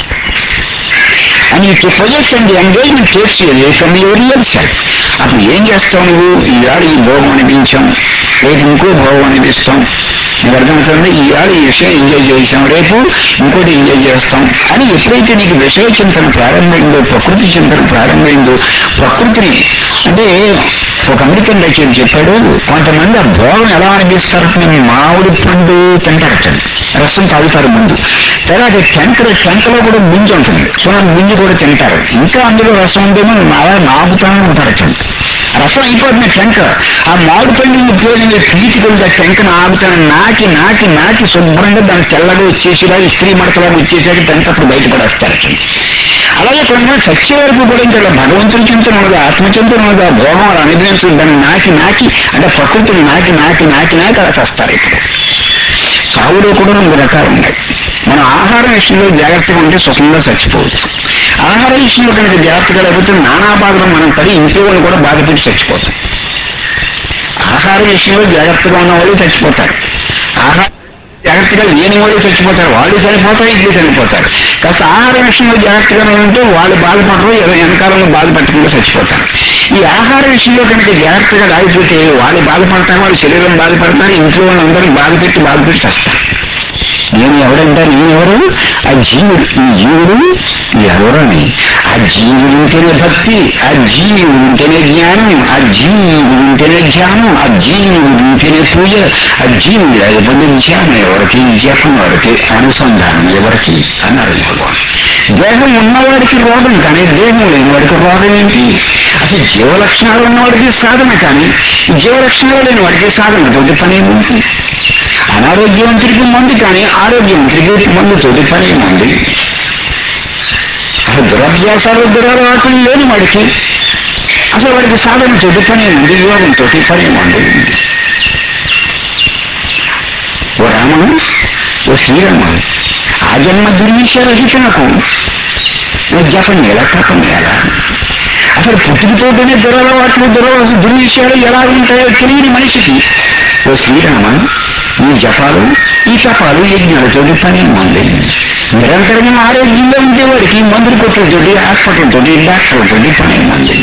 Speaker 1: అని to project and engagement takes from your real self అప్పుడు ఏం చేస్తావు నువ్వు ఈవేళ ఈ భోగం అనిపించాం రేపు ఇంకో భోగం అనిపిస్తాం నీకు అర్థమవుతుంది ఈవేళ ఈ విషయం ఎంజాయ్ చేసాం రేపు ఇంకోటి ఎంజాయ్ చేస్తాం అని ఎప్పుడైతే నీకు విషయ చింతన ప్రారంభమైందో ప్రకృతి చింతన ప్రారంభమైందో ప్రకృతిని అంటే ఒక అమెరికన్ రచయిత చెప్పాడు కొంతమంది ఆ భోగం ఎలా అనిపిస్తారు మామిడి పండు తింటారట రసం తాగుతారు ముందు తర్వాత టెంక టెంకలో కూడా ముంజు ఉంటుంది సో ముంజు కూడా తింటారు ఇంకా అందులో రసం ఉందేమో అలా నాగుతానే ఉంటారట రసం అయిపోతుంది టెంక ఆ మామిడి పండు ఉపయోగించే పీచుకుంటే టెంకను ఆగుతాను నాకి నాకి నాకి శుభ్రంగా దాన్ని తెల్లగా వచ్చేసిలా స్త్రీ మడతలాగా వచ్చేసాక టెంక అప్పుడు బయటపడేస్తారట అలాగే కొంతమంది సత్య వరకు కూడా ఇంకా ఇలా భగవంతుని చింతన ఉన్నది ఆత్మచింతన ఉన్నది ఆ భోగం అలా అనుభవించడం దాన్ని నాకి నాకి అంటే ప్రకృతిని నాకి నాకి నాకి నాకి అలా చేస్తారు ఇప్పుడు సాగులో కూడా రెండు రకాలు ఉన్నాయి మనం ఆహారం విషయంలో జాగ్రత్తగా ఉంటే సుఖంగా చచ్చిపోవచ్చు ఆహార విషయంలో కనుక జాగ్రత్తగా లేకపోతే నానా బాధలు మనం పడి ఇంట్లో వాళ్ళు కూడా బాధపెట్టి చచ్చిపోతాం ఆహార విషయంలో జాగ్రత్తగా ఉన్న వాళ్ళు చచ్చిపోతారు ఆహార జాగ్రత్తగా లేని వాళ్ళు చచ్చిపోతారు వాళ్ళు చనిపోతారు ఇల్లు చనిపోతారు కాస్త ఆహార విషయంలో జాగ్రత్తగా ఉంటే వాళ్ళు బాధపడరు ఏదో వెనకాలంలో బాధపెట్టకుండా చచ్చిపోతారు ఈ ఆహార విషయంలో కనుక జాగ్రత్తగా రాకపోతే వాళ్ళు బాధపడతారు వాళ్ళ శరీరం బాధపడతారు ఇంట్లో వాళ్ళందరూ బాధపెట్టి బాధపెట్టి చేస్తారు నేను ఎవడంటే నేను ఎవరు ఆ జీవుడు ఈ జీవుడు ఎవరని ఆ జీవుడు ఉంటేనే భక్తి ఆ జీవుడు ఉంటేనే జ్ఞానం ఆ జీవుడు ఉంటేనే ధ్యానం ఆ జీవుడు ఉంటేనే పూజ ఆ జీవుడు లేకపోతే ధ్యానం ఎవరికి జపం ఎవరికి అనుసంధానం ఎవరికి అన్నారు భగవాన్ దేహం ఉన్నవాడికి రోగం కానీ దేహం లేని వాడికి రోగం ఏంటి అసలు జీవలక్షణాలు ఉన్నవాడికి సాధన కానీ జీవలక్షణాలు లేని వాడికి సాధనతోటి పని ఏముంది అనారోగ్యవంతుడికి మందు కానీ ఆరోగ్యవంతుడికి మందుతోటి పని ఏముంది అసలు దురభ్యాసాలు దురలవాట్లు లేని వాడికి అసలు వాడికి సాధన తోటి పని ఏముంది యోగంతో పని ఏముంది ఓ రామ ఓ శ్రీరామ ఆ జన్మ దుర్విషరహితనకు జపం ఎలా తపం ఎలా అసలు పుట్టుకతోటనే దురలవాట్లు దురవ దుర్విషయాలు ఎలా ఉంటాయో తెలియని మనిషికి ఓ శ్రీరామ ఈ జపాలు ఈ తపాలు యజ్ఞాలతోటి పని ఉంది నిరంతరం ఆరోగ్యంగా ఉంటే వాడికి మందులు కొట్టలతోటి హాస్పిటల్ తోటి డాక్టర్లతోటి పని ఉంది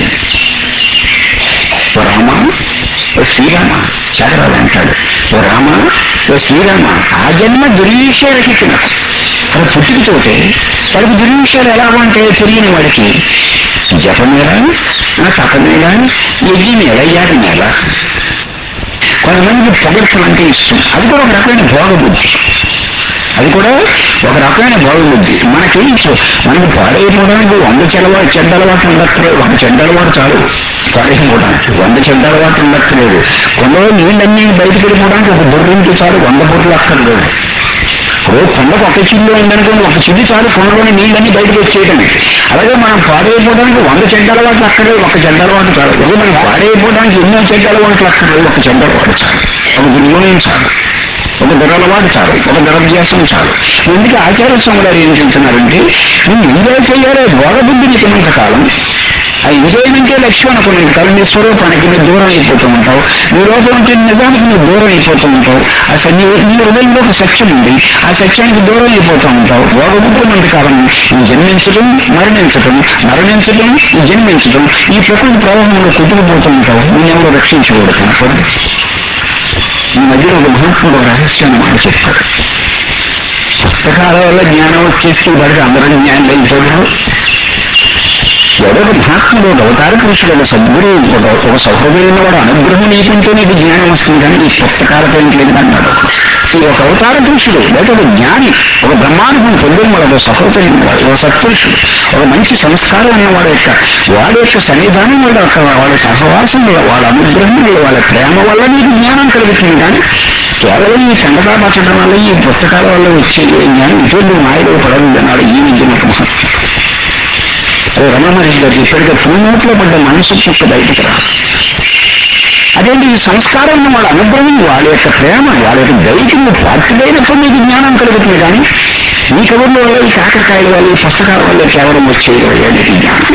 Speaker 1: ఓ రామ ఓ శ్రీరామ చదరాలు అంటాడు ఓ రామ ఓ శ్రీరామ ఆ జన్మ దుర్విషయరహిత అది పుట్టుకతోటే వాడికి దుర్విషయాలు ఎలా ఉంటాయో తెలియని వాడికి జపమేలా నా తపమేలా యజ్ఞమేలా యాగమేలా కొంతమందికి పొగడ్తలు అంటే ఇష్టం అది కూడా ఒక రకమైన భోగబుద్ధి అది కూడా ఒక రకమైన భోగబుద్ధి మనకి మనకి పాడైపోవడానికి వంద చెడవాడు చెడ్డ అలవాటు ఉండక్కలేదు ఒక చెడ్డ అలవాటు చాలు పాడైపోవడానికి వంద చెడ్డ అలవాటు ఉండక్కలేదు కొండలో నీళ్ళన్నీ బయటకు వెళ్ళిపోవడానికి ఒక బుర్రింటి చాలు వంద బుర్రలు అక్కర్లేదు ఇప్పుడు కొండకు ఒక చిల్లు ఉందనుకోండి ఒక చిల్లు చాలు కొండలోని నీళ్ళన్నీ బయటకు వచ్చేయడానికి అలాగే మనం పాడైపోవడానికి వంద చెడ్డ అలవాట్లు అక్కర్లేదు ఒక చెడ్డ అలవాటు చాలు అదే మనం పాడైపోవడానికి ఎన్నో చెడ్డ అలవాట్లు అక్కర్లేదు ఒక చెడ్డ అలవాటు చాలు ఒక దుర్గుణం చాలు ఒక దురలవాటు చాలు ఒక దురభ్యాసం చాలు ఎందుకు ఆచార్య స్వామి గారు ఏం చెప్తున్నారంటే నువ్వు ఎంజాయ్ చేయాలి భోగబుద్ధి నీకున్నంత కాలం ఆ ఎంజాయ్మెంటే లక్ష్యం అనుకున్నాను కానీ నీ స్వరూపానికి నువ్వు దూరం అయిపోతూ ఉంటావు నీ లోపల ఉంటే నిజానికి నువ్వు దూరం అయిపోతూ ఉంటావు అసలు నీ నీ హృదయంలో ఒక సత్యం ఉంది ఆ సత్యానికి దూరం అయిపోతూ ఉంటావు రోగముక్కున్నంత కారణం ఈ జన్మించడం మరణించడం మరణించడం ఈ జన్మించడం ఈ ప్రకృతి ప్రవాహంలో కొట్టుకుపోతూ ఉంటావు నేను ఎవరు రక్షించకూడదు కనపడు ఈ మధ్యలో ఒక మహాత్ముడు రహస్యాన్ని మాట చెప్తాడు పుస్తకాల వల్ల జ్ఞానం వచ్చేసి వాడికి అందరూ జ్ఞానం అయిపోయారు ఎవరో ఒక మహాత్ముడు ఒక అవతార పురుషుడు ఒక సద్గురు ఒక ఒక సౌహృదయం వాడు అనుగ్రహం నీకుంటే నీకు జ్ఞానం వస్తుంది కానీ ఈ పుస్తకాలతో ఇంకేం అన్నాడు ఈ ఒక అవతార పురుషుడు లేదా ఒక జ్ఞాని ఒక బ్రహ్మానుభవం పొందిన వాడు ఒక సహృదయం వాడు ఒక సత్పురుషుడు ఒక మంచి సంస్కారం ఉన్నవాడు యొక్క వాడి యొక్క సన్నిధానం వల్ల ఒక వాళ్ళ సహవాసం వల్ల వాళ్ళ అనుగ్రహం వల్ల వాళ్ళ ప్రేమ వల్ల నీకు జ్ఞానం కలుగుతుంది కానీ కేవలం ఈ సంగతా పట్టడం వల్ల ఈ పుస్తకాల వల్ల వచ్చే జ్ఞానం ఇటువంటి మాయలో పడదు అన్నాడు ఈ విద్యను ఒక మహత్వం అదే రమణమహర్షి గారు ఇప్పటికే పూనోట్లో పడ్డ మనసు చుక్క బయటకు రా అదేంటి ఈ సంస్కారం ఉన్న వాళ్ళ అనుగ్రహం వాళ్ళ యొక్క ప్రేమ వాళ్ళ యొక్క దైత్యం పాత్రుడైనప్పుడు మీకు జ్ఞానం కలుగుతుంది కానీ మీ కబుర్ల వల్ల ఈ కాకరకాయల వల్ల ఈ పుస్తకాల వల్ల కేవలం వచ్చేది మీకు జ్ఞానం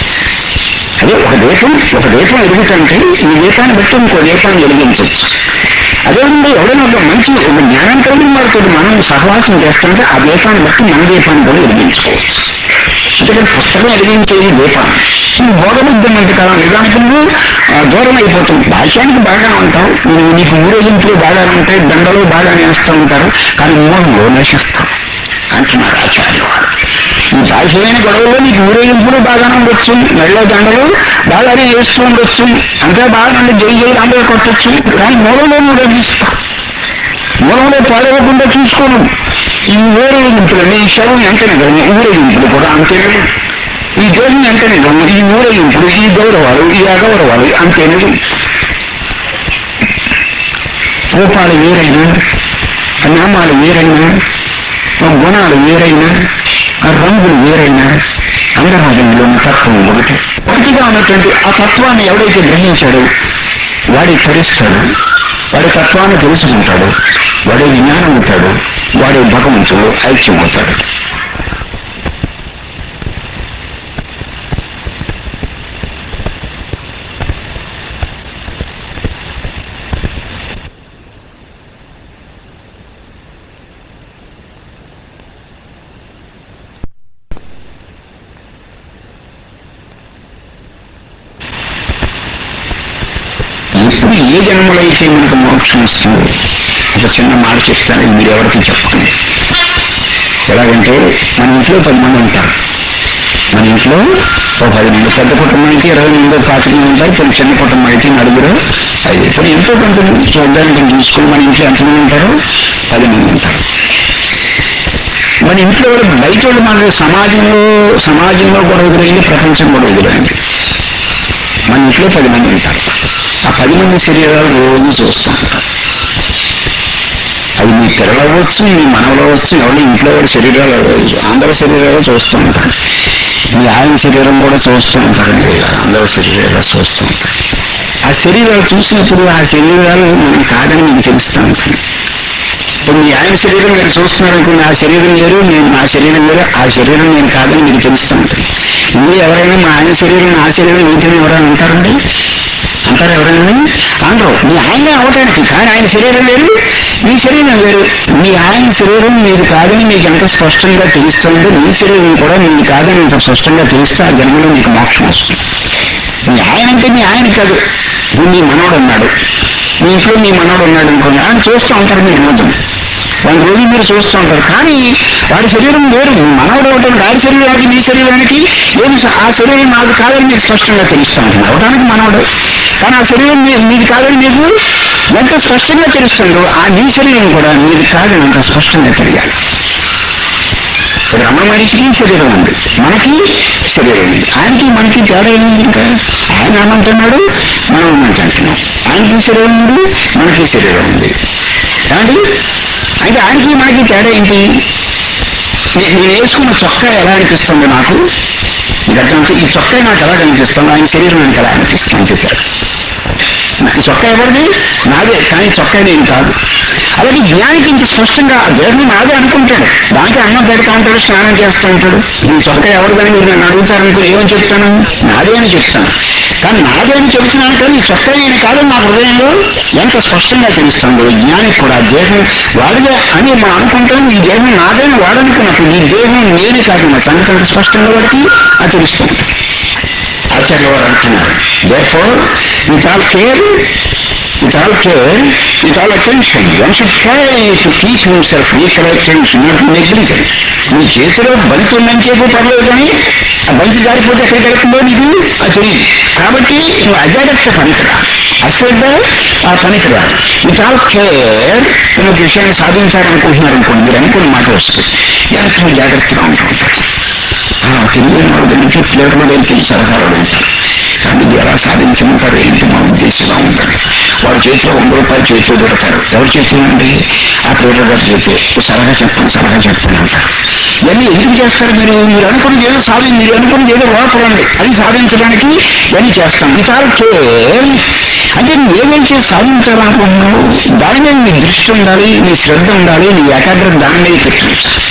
Speaker 1: అదే ఒక దీపం ఒక దీపం ఎదుగుతుంటే ఈ దీపాన్ని బట్టి ఇంకో దీపాన్ని వెలిగించవచ్చు అదేవిధంగా ఎవరైనా ఒక మంచి ఒక జ్ఞానం కలిగిన వాడితో మనం సహవాసం చేస్తుంటే ఆ దీపాన్ని బట్టి మన దీపాన్ని కూడా వెలిగించుకోవచ్చు అందుకని పుస్తకం వెలిగించేది దీపం నువ్వు భోగబుద్ధం అంతకాలం నిజానికి నువ్వు ఆ, దూరం అయిపోతుంది భాష్యానికి బాగా ఉంటావు నువ్వు నీకు ఊరేగింపులు బాగా ఉంటాయి దండలు బాగా వేస్తూ ఉంటారు కానీ మూలంలో నశిస్తావు అంటున్నారు ఆచార్య వారు ఈ బాహ్యమైన గొడవల్లో నీకు ఊరేగింపులు బాగానే ఉండొచ్చు మెళ్ళ దండలు బాగానే వేస్తూ ఉండొచ్చు అంతే బాగా నుండి జై జై అందరూ కొట్టచ్చు కానీ మూలంలో నువ్వు రక్షిస్తావు మూలంలో పాడవకుండా చూసుకోను ఈ ఊరేగింపులు ఈ శవం ఎంత నిజం ఊరేగింపులు కూడా అంతేనది ఈ దేశం ఎంత నిజం ఈ ఊరేగింపులు ఈ గౌరవాలు ఈ అగౌరవాలు అంతేనది రూపాలు వేరైనా నామాలు వేరైనా గుణాలు వేరైనా రంగులు వేరైనా అందరాజంలో ఉన్న తత్వం ఒకటి ఒకటిగా ఉన్నటువంటి ఆ తత్వాన్ని ఎవడైతే గ్రహించాడో వాడి తరిస్తాడు వాడి తత్వాన్ని తెలుసుకుంటాడు వాడే జ్ఞానం అవుతాడు వాడే భగవంతుడు ఐక్యమవుతాడు ఎప్పుడు ఏ జన్మలో అయితే మనకు మోక్షం వస్తుందో ఒక చిన్న మాట చెప్తాను ఇది మీరు ఎవరికి చెప్పకండి ఎలాగంటే మన ఇంట్లో పది మంది ఉంటారు మన ఇంట్లో ఒక పది మంది పెద్ద కుటుంబం అయితే ఇరవై మంది పాతిక మంది ఉంటారు కొన్ని చిన్న కుటుంబం అయితే నలుగురు ఐదు ఇప్పుడు ఎంతో కొంత చూడడానికి చూసుకుని మన ఇంట్లో ఎంతమంది ఉంటారు పది మంది ఉంటారు మన ఇంట్లో వాళ్ళు బయట వాళ్ళు మన సమాజంలో సమాజంలో కూడా ఎదురైంది ప్రపంచం కూడా ఎదురైంది మన ఇంట్లో పది మంది ఉంటారు ఆ పది మంది శరీరాలు రోజు చూస్తూ ఉంటారు అది మీ పిల్లలు అవ్వచ్చు మీ మనవలు అవ్వచ్చు ఎవరి ఇంట్లో వాడి శరీరాలు అవ్వచ్చు. అందరి శరీరాలు చూస్తూ ఉంటారు మీ ఆయన శరీరం కూడా చూస్తూ ఉంటారండి అందరి శరీరాలు చూస్తూ ఉంటారు ఆ శరీరాలు చూసినప్పుడు ఆ శరీరాలు మనం కాదని మీకు తెలుస్తూ ఉంటుంది ఇప్పుడు మీ ఆయన శరీరం మీరు చూస్తున్నారనుకోండి ఆ శరీరం వేరు నేను నా శరీరం వేరు ఆ శరీరం నేను కాదని మీకు తెలుస్తూ ఉంటుంది ఇందులో ఎవరైనా మా ఆయన శరీరం నా శరీరం ఏంటని ఎవరైనా అంటారండి అంటారు ఎవరైనా అనరు మీ ఆయన అవటానికి కానీ ఆయన శరీరం వేరు మీ శరీరం వేరు మీ ఆయన శరీరం మీది కాదని మీకు ఎంత స్పష్టంగా తెలుస్తుందో మీ శరీరం కూడా మీది కాదని ఎంత స్పష్టంగా తెలిస్తే ఆ జన్మలో మీకు మోక్షం వస్తుంది మీ ఆయన అంటే మీ ఆయన కాదు ఇప్పుడు మీ మనవడు ఉన్నాడు మీ ఇంట్లో మీ మనవడు ఉన్నాడు అనుకోండి ఆయన చూస్తూ ఉంటారు మీరు రోజు వాళ్ళ రోజు మీరు చూస్తూ ఉంటారు కానీ వాడి శరీరం వేరు మీ మనవడు అవటం వాడి శరీరానికి మీ శరీరానికి ఏమి స- ఆ శరీరం నాది కాదని మీకు స్పష్టంగా తెలుస్తూ ఉంటుంది అవటానికి మనవడు కానీ ఆ శరీరం మీ- మీది కాదని మీకు ఎంత స్పష్టంగా తెలుస్తుందో ఆ మీ శరీరం కూడా మీది కాదని అంత స్పష్టంగా తెలియాలి ఇప్పుడు రమణ మనిషికి శరీరం ఉంది మనకి శరీరం ఉంది ఆయనకి మనకి తేడా ఏముంది ఇంకా ఆయన ఏమంటున్నాడు మనం ఏమంటే అంటున్నాం ఆయనకి శరీరం ఉంది మనకి శరీరం ఉంది ఏమండి అయితే ఆయనకి మనకి తేడా ఏంటి నే- నేను వేసుకున్న చొక్కా ఎలా అనిపిస్తుంది నాకు మీకు అర్థం అవుతుంది? ఈ చొక్కా నాకు ఎలా అనిపిస్తుంది ఆయన శరీరం నాకు ఎలా అనిపిస్తుంది చెప్పారు ఈ చొక్కా ఎవరిది నాదే కానీ చొక్కా నేను కాదు అలాగే జ్ఞానికి ఇంత స్పష్టంగా ఆ దేహం నాదే అనుకుంటాడు దానికి అన్నం పెడతా ఉంటాడు స్నానం చేస్తూ ఉంటాడు ఈ చొక్కా ఎవరిదని మీరు నన్ను అడుగుతారనుకో ఏమని చెప్తాను నాదే అని చెప్తాను కానీ నాదే అని చెప్తున్నాను కానీ ఈ చొక్కా నేను కాదు నా హృదయంలో ఎంత స్పష్టంగా తెలుస్తుందో జ్ఞానికి కూడా దేహం వాడిదే అని మనం అనుకుంటాం ఈ దేహం నాదేని వాడనుకున్నప్పుడు ఈ దేహం నేనే కాదు నా సంగతి అంత స్పష్టంగా వాడికి అది తెలుస్తుంది ఆచార్య వారు అంటున్నారు therefore with all care with all care with all attention one should try to keep himself equal attention not negligent నీ చేతిలో బంతి ఉందని చెప్పి పర్లేదు కానీ ఆ బంతి జారిపోతే ఎక్కడికి వెళ్తుందో నీకు అది తెలియదు కాబట్టి నువ్వు అజాగ్రత్త పనికిరా అశ్రద్ధ ఆ పనికిరా విత్ ఆల్ కేర్ నువ్వు ఒక విషయాన్ని సాధించాలనుకుంటున్నారు అనుకోండి మీరు అనుకున్న మాట వస్తుంది ఎంతో జాగ్రత్తగా ఉంటూ ఉంటారు తెలియని వాళ్ళ దగ్గర నుంచి ప్లేట్లో దగ్గరికి సలహాలు అడుగుతారు కానీ ఇది ఎలా సాధించమంటారు ఏంటి మా ఉద్దేశంగా ఉంటారు వాళ్ళ చేతిలో వంద రూపాయలు చేతిలో పెడతారు ఎవరి చేతిలో అండి ఆ ప్లేటర్ గారి చేతిలో "ఓ సలహా చెప్పండి సలహా చెప్పండి అంటారు ఇవన్నీ ఎందుకు చేస్తారు మీరు మీరు అనుకున్నది ఏదో సాధి మీరు అనుకున్నది ఏదో లోపలండి అది సాధించడానికి ఇవన్నీ చేస్తాం వితాల్ కేర్ అంటే నువ్వు ఏదైతే సాధించాలనుకుంటున్నావు దాని మీద నీ దృష్టి ఉండాలి నీ శ్రద్ధ ఉండాలి నీ ఏకాగ్రత దాని మీద పెట్టించాలి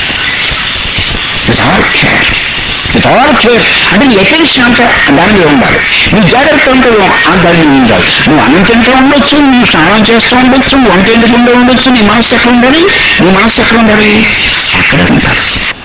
Speaker 1: with all care with all care అంటే నీ అటెన్షన్ అంతా దాని మీద ఉండాలి నీ జాగ్రత్త అంతా ఆ దాని మీద ఉండాలి నువ్వు అన్నం తింటూ ఉండొచ్చు నువ్వు స్నానం చేస్తూ ఉండొచ్చు వంట ఎందుకుంటూ ఉండొచ్చు నీ మనస్సు ఎక్కడ ఉండాలి నీ మనస్సు ఎక్కడ ఉండాలి అక్కడ ఉండాలి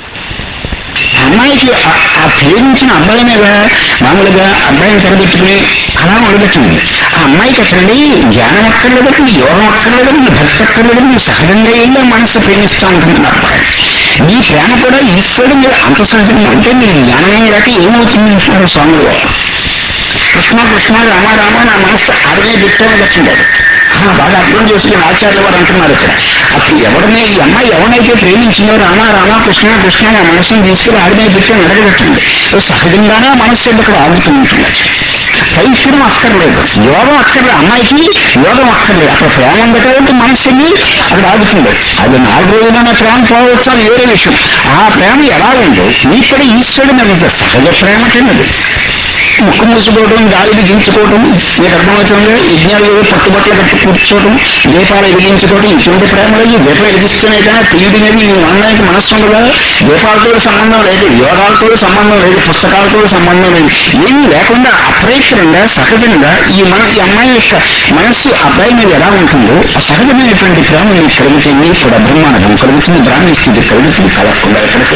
Speaker 1: అమ్మాయికి ఆ- ఆ ప్రేమించిన అబ్బాయి మీద మామూలుగా అబ్బాయిని తరబెట్టుకుని అలా ఉండబెట్టింది ఆ అమ్మాయికి అసలు జ్ఞానం అక్కర్లేదండి యోగం అక్కర్లేదండి భక్తి అక్కర్లేదండి సహజంగా వెళ్ళి ఆ మనసు ప్రేమిస్తూ ఉంటుంది ఆ అబ్బాయి నీ ప్రేమ కూడా ఈశ్వరుడు మీరు అంత సహజంగా అంటే మీరు జ్ఞానం లేక ఏమవుతుంది అంటున్నారు స్వాములు వారు. కృష్ణ కృష్ణ రామ రామ నా మనస్సు అడగే దిట్టని వచ్చిండాడు బాగా అర్థం చేసుకుని ఆచార్య వారు అంటున్నారు ఇక్కడ అప్పుడు ఎవరిని ఈ అమ్మాయి ఎవరినైతే ప్రేమించిందో రామ రామ కృష్ణ కృష్ణ నా మనస్సును తీసుకుని ఆడినే దిట్టని అడగబెట్టండి సహజంగానే ఆ మనస్సు ఇక్కడ ఆగుతూ ఉంటుంది పైత్యం అక్కర్లేదు యోగం అక్కర్లేదు అమ్మాయికి యోగం అక్కర్లేదు అక్కడ ప్రేమ ఉంది కాబట్టి మనస్సుని అక్కడ ఆగుతుంది అది నాలుగు రోజులైనా ప్రేమ పోవచ్చు అని వేరే విషయం ఆ ప్రేమ ఎలా ఉందో ఇక్కడ ఈశ్వరుడు మీద ఉంది. సహజ ప్రేమ కిందది ముక్కు మూసుకోవడం గాలి బిగించుకోవడం మీకు అర్థమవుతుంది యజ్ఞాలు పట్టుబట్టలు కట్టి కూర్చోవడం దీపాలు వెలిగించుకోవడం ఇటువంటి ప్రేమలు ఈ దీపం వెలిగిస్తేనే కానీ తీయడం అనేది ఈ అనడానికి మనస్సు ఉండదా దీపాలతో సంబంధం లేదు యోగాలతో సంబంధం లేదు పుస్తకాలతో సంబంధం లేదు ఏమీ లేకుండా అప్రయత్నంగా సహజంగా ఈ మన ఈ అమ్మాయి యొక్క మనస్సు అబ్బాయి మీద ఎలా ఉంటుందో ఆ సహజమైనటువంటి ప్రేమ మీకు కలుగుతుంది కూడా బ్రహ్మాండం కలుగుతుంది బ్రాహ్మణ స్థితి కలుగుతుంది కలగకుండా ఎక్కడికి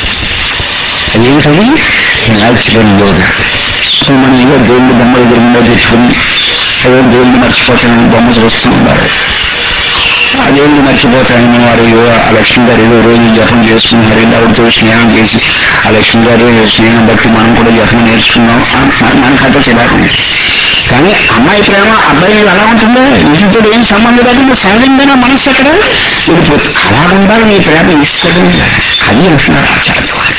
Speaker 1: అదేమిటది న్యాచురల్ యోగా సో మనం ఏదో దేవుళ్ళు బొమ్మ ఎదురుగా తెచ్చుకుని ఏదో దేవుళ్ళు మర్చిపోతానని బొమ్మ చూస్తూ ఉండాలి ఆ దేవుళ్ళు మర్చిపోతానని వారు ఏదో ఆ లక్ష్మి గారు ఏదో రోజు జపం చేసుకుంటున్నారు ఏదో ఆవిడతో స్నేహం చేసి ఆ లక్ష్మి గారు స్నేహం బట్టి మనం కూడా జపం నేర్చుకున్నాం ఆ- మన- మన కథ చిరాకు కానీ అమ్మాయి ప్రేమ అబ్బాయి మీద ఎలా ఉంటుందో ఇంటితో ఏం సంబంధం లేకుండా సహజంగానే మనస్సు అక్కడ వెళ్ళిపోతుంది అలా ఉండాలి మీ ప్రేమ ఈశ్వరుడు అది అంటున్నారు ఆచార్య వారు.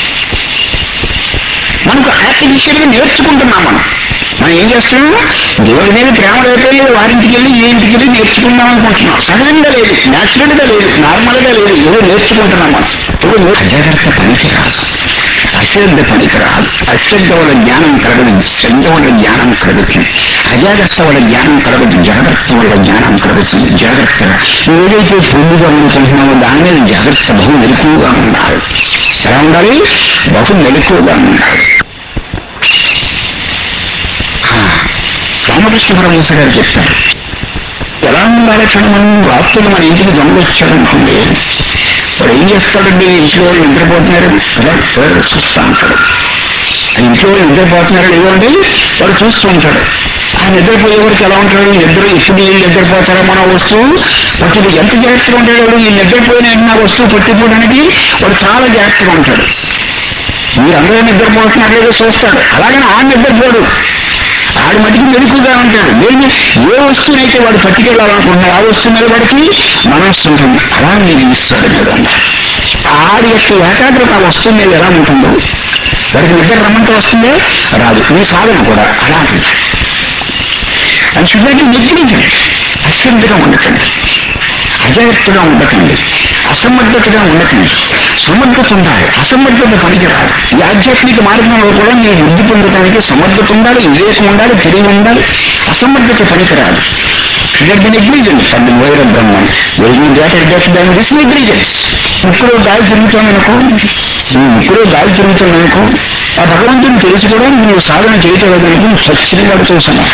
Speaker 1: మనకు ఆర్టిఫిషియల్గా నేర్చుకుంటున్నాం మనం మనం ఏం చేస్తున్నాం దేవుడి మీద ప్రేమ లేకపోతే వారింటికి వెళ్ళి ఈ ఇంటికి వెళ్ళి నేర్చుకుందాం అనుకుంటున్నాం సహజంగా లేదు న్యాచురల్ గా లేదు నార్మల్ గా లేదు ఏదో నేర్చుకుంటున్నాం మనం ఏదో నేర్- అజాగ్రత్త పనికి రాదు అశ్రద్ధ పనికి రాదు అశ్రద్ధ వల్ల జ్ఞానం కలగదు శ్రద్ధ వల్ల జ్ఞానం కలుగుతుంది అజాగ్రత్త వల్ల జ్ఞానం కలగదు జాగ్రత్త వల్ల జ్ఞానం కలుగుతుంది జాగ్రత్తగా నువ్వు ఏదైతే పొందుగా అనుకుంటున్నావో దాని మీద జాగ్రత్త బహు మెలకువగా ఉండాలి ఎలా ఉండాలి బహు మెలకువగా ఉండాలి ఆ, రామకృష్ణ పరమహంస గారు చెప్తారు ఎలా ఉండాలి చూడ మనం రాత్రులు మన ఇంటికి దొంగ వచ్చాడనుకోండి వాడు ఏం చేస్తాడండి ఇంట్లో వాళ్ళు నిద్రపోతున్నారు కదా వాడు చూస్తూ ఉంటాడు ఆ ఇంట్లో వాళ్ళు నిద్రపోతున్నారు లేదో అండి వాడు చూస్తూ ఉంటాడు ఆ నిద్రపోయేవాడికి ఎలా ఉంటాడు నిద్ర ఎప్పుడు వీళ్ళు నిద్రపోతారో మన వస్తువు పట్టిపో ఎంత జాగ్రత్తగా ఉంటాడు వాడు ఈ నిద్రపోయిన వెంటనే ఆ వస్తువు పట్టిపోవడానికి వాడు చాలా జాగ్రత్తగా ఉంటాడు మీరు అందరూ నిద్రపోతున్నారు లేదో చూస్తాడు అలాగని ఆ నిద్రపోడు ఆడు మటుకు మెరుకుగా ఉంటాడు నేను ఏ వస్తువునైతే వాడు పట్టుకెళ్ళాలనుకుంటున్నాడు ఆ వస్తువు మీద వాడికి మనస్సు ఉంటుంది అలా మీరు ఈశ్వరుడు మీద ఉన్నారు. ఆడి యొక్క ఏకాగ్రత ఆ వస్తువు మీద ఎలా ఉంటుందో వాడికి నిద్ర రమ్మంటే వస్తుందో రాదు ఈ సాధన కూడా అలా ఉంటుంది అది చూడండి నెగ్లిజెంట్ అశ్రద్ధగా ఉండకండి అజాగ్రత్తగా ఉండకండి అసమర్థతగా ఉండకండి సమర్థత ఉండాలి అసమర్థత పనికిరాదు ఈ ఆధ్యాత్మిక మార్గంలో కూడా మీరు వృద్ధి పొందడానికి సమర్థత ఉండాలి వివేకం ఉండాలి తెలివి ఉండాలి అసమర్థత పనికిరాదు That the negligence for the way of Brahman. There is no greater death than this negligence. ఇప్పుడు గాలి తిరుగుతాననుకో ఇప్పుడు గాలి తిరుగుతాననుకో ఆ భగవంతుని తెలిసి కూడా నువ్వు సాధన చేయటలేదనుకో సచ్చిన వాడితో సమానం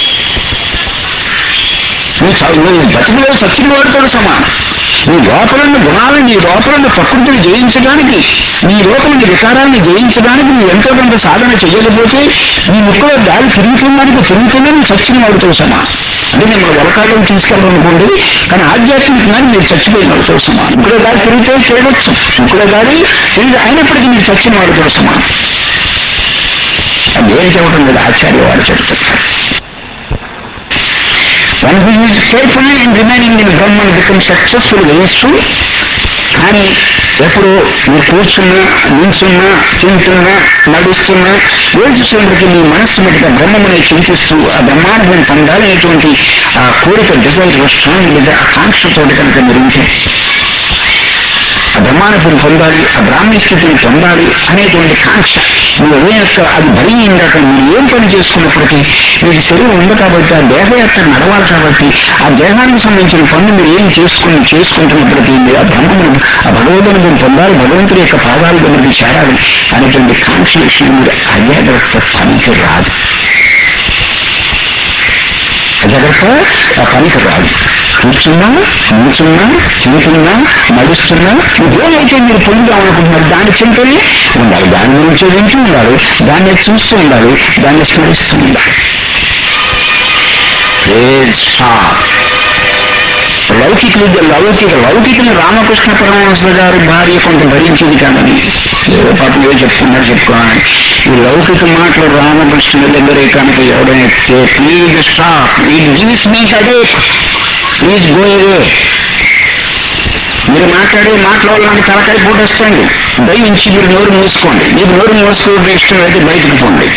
Speaker 1: నువ్వు స- నువ్వు బతికిలో సచ్చిన వాడితో సమానం నీ లోపలున్న గుణాలను నీ లోపలున్న ప్రకృతిని జయించడానికి నీ లోపలున్న వికారాన్ని జయించడానికి నువ్వు ఎంతో కొంత సాధన చేయకపోతే నీ ముక్కులో గాలి తిరుగుతుందానికి తిరుగుతుందని సచ్చిన వాడితో సమానం అది మిమ్మల్ని వలకాల్లో తీసుకెళ్ళాలనుకోండి కానీ ఆధ్యాత్మికంగా మీరు చచ్చిపోయిన వాడితో సమానం ఇప్పుడే గాలి తిరిగితే చేయవచ్చు ఇప్పుడే గాలి తిరిగి అయినప్పటికీ మీరు చచ్చిన వాడితో సమానం అది ఏం చెప్పడం లేదు ఆచార్య వారు చెప్తున్నారు One who is careful in remaining in Brahman becomes successful very soon. కానీ ఎప్పుడు మీరు కూర్చున్నా నిల్చున్నా తింటున్నా నడుస్తున్నా వేసుకున్నప్పటికీ మీ మనస్సు మీద బ్రహ్మమునే చింతిస్తూ ఆ బ్రహ్మానుభవం పొందాలనేటువంటి ఆ కోరిక డిజైర్ స్ట్రాంగ్ ఆ కాంక్షతో కనుక మీరు ఉంటే ఆ బ్రహ్మానుభవం పొందాలి ఆ బ్రాహ్మణ స్థితిని పొందాలి అనేటువంటి కాంక్ష మీ హృదయం యొక్క అది బలి ఇందాక మీరు ఏం పని చేసుకున్నప్పటికీ మీకు శరీరం ఉంది కాబట్టి ఆ దేహయాత్ర నడవాలి కాబట్టి ఆ దేహానికి సంబంధించిన పనులు మీరు ఏం చేసుకుని చేసుకుంటున్నప్పటికీ మీరు ఆ బ్రహ్మను ఆ భగవంతుని మీరు పొందాలి భగవంతుడి యొక్క పాదాల దగ్గరికి చేరాలి అనేటువంటి కాంక్ష విషయం మీరు అజాగ్రత్త పనికి రాదు అజాగ్రత్త ఆ పనికి రాదు కూర్చున్నా నిల్చున్నా తింటున్నా నడుస్తున్నా ఏదైతే మీరు పొందుదాం అనుకుంటున్నారు దాని చింతనే ఉండాలి దాని గురించి వింటూ ఉండాలి దాన్ని చూస్తూ ఉండాలి దాన్ని స్మరిస్తూ ఉండాలి Praise God. లౌకిక విద్య లౌకిక లౌకికని రామకృష్ణ పరమహంస గారి భార్య కొంత భరించింది కాదని ఏదో పాపం ఏదో చెప్పుకున్నారు చెప్పుకోవాలి ఈ లౌకిక మాటలు రామకృష్ణ దగ్గర కనుక ఎవడైనా please stop it gives me headache please go away మీరు మాట్లాడే మాటల వల్ల నాకు తలకాయ పూట వస్తుంది దయించి మీరు నోరు మూసుకోండి మీరు నోరు మూసుకోవడం ఇష్టం అయితే బయటకు పోండి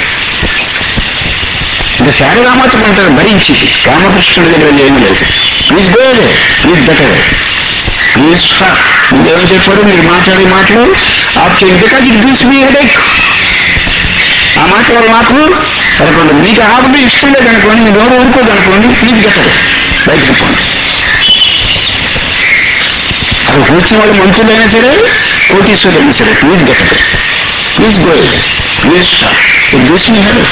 Speaker 1: ఇంకా శారదామాత్రం అంటారు భరించి రామకృష్ణుడి దగ్గర ఏమీ లేదు ప్లీజ్ గోయలే ప్లీజ్ బెటర్ ప్లీజ్ స్టాప్ మీరేం చెప్పారు మీరు మాట్లాడే మాటలు ఆఫ్ చేయండి because it gives me headache ఆ మాటల వల్ల నాకు సరిపడదు మీకు ఆపడం ఇష్టం లేదు అనుకోండి మీరు ఎవరు ఊరుకోదు అనుకోండి ప్లీజ్ బెటర్ బయటకు పోండి అది కూర్చున్న వాళ్ళు మంత్రులైనా సరే కోటీశ్వరులైనా సరే please better please Goyal please stop it gives me headache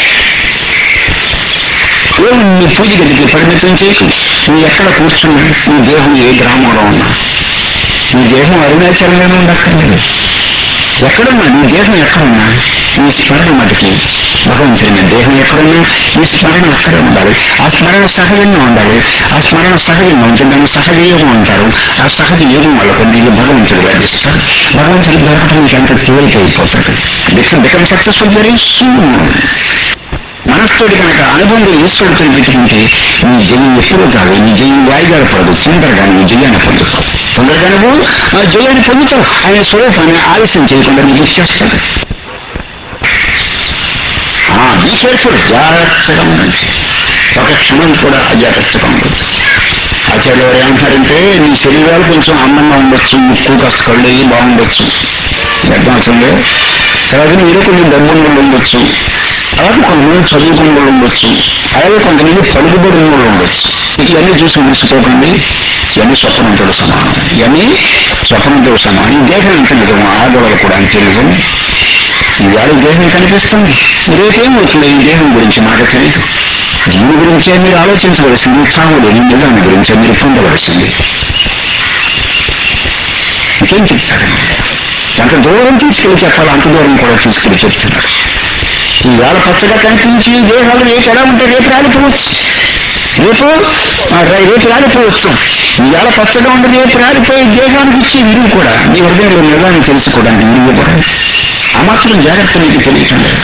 Speaker 1: ఏం నీ పూజ గదికి పరిమితం చేయకు నువ్వు ఎక్కడ కూర్చున్నా నీ దేహం ఏ గ్రామంలో ఉన్నా నీ దేహం అరుణాచలంలోనే ఉండక్కర్లేదు ఎక్కడున్నా నీ దేహం ఎక్కడున్నా నీ స్మరణ మటుకి భగవంతుడి మీద దేహం ఎక్కడున్నా నీ స్మరణ అక్కడే ఉండాలి ఆ స్మరణ సహజంగా ఉండాలి ఆ స్మరణ సహజంగా ఉంటుంది దాన్ని సహజ యోగం అంటారు ఆ సహజ యోగం వల్ల నీకు భగవంతుడు లభిస్తాడు భగవంతుడు దొరకటం నీకు అంత తేలిక అయిపోతాడు బికమ్ సక్సెస్ఫుల్ వెరీ సూన్ మనస్తోటి కనుక అనుబంధం ఈశ్వరుడితో పెట్టుకుంటే నీ జయం ఎప్పుడూ కాదు నీ జయం వాయిదాలు పడదు తొందరగా నీ జయాన్ని పొందుతావు తొందరగా నువ్వు ఆ జయాన్ని పొందుతావు ఆయన స్వరూపాన్ని ఆలస్యం చేయకుండా నీకు ఇచ్చేస్తాడు బీ కేర్ఫుల్ జాగ్రత్తగా ఉండండి ఒక క్షణం కూడా అజాగ్రత్తగా ఉండదు ఆచార్య వారు ఏమంటారంటే నీ శరీరాలు కొంచెం అందంగా ఉండొచ్చు ముక్కు కాస్త కళ్ళు అయ్యి బాగుండొచ్చు అర్థమవుతుంది తర్వాత మీరు కొంచెం డబ్బున్న వాళ్ళు ఉండొచ్చు అలాగే కొంతమంది చదువుకున్న వాళ్ళు ఉండొచ్చు అలాగే కొంతమంది పలుకుబడి ఉన్న వాళ్ళు ఉండొచ్చు ఇవన్నీ చూసి మురిసిపోకండి ఇవన్నీ స్వప్నంతో సమానం ఇవన్నీ స్వప్నంతో సమానం ఈ దేహం ఎంత నిజం ఆడవాళ్ళు కూడా అంతే నిజం ఇవాళ ఈ దేహం కనిపిస్తుంది రేపేమవుతుంది ఈ దేహం గురించి నాకు తెలియదు దీని గురించే మీరు ఆలోచించవలసింది ఉత్సాహం లేని నిజాన్ని గురించే మీరు పొందవలసింది ఇంకేం చెప్తాడు ఎంత దూరం తీసుకెళ్లి చెప్పాలి అంత దూరం కూడా తీసుకెళ్లి చెప్తున్నాడు ఈవేళ పచ్చగా కనిపించి ఈ దేహాలు రేపు ఎలా ఉంటే రేపు రాలిపోవచ్చు రేపు ఆ, రే- రేపు రాలిపోవచ్చు ఈవేళ పచ్చగా ఉండదు రేపు రాలిపోయి దేహానికి ఇచ్చే విలువ కూడా మీ హృదయంలో నిజాన్ని తెలుసుకోవడానికి విలువ కూడా ఆ మాత్రం జాగ్రత్త మీకు తెలియటం లేదు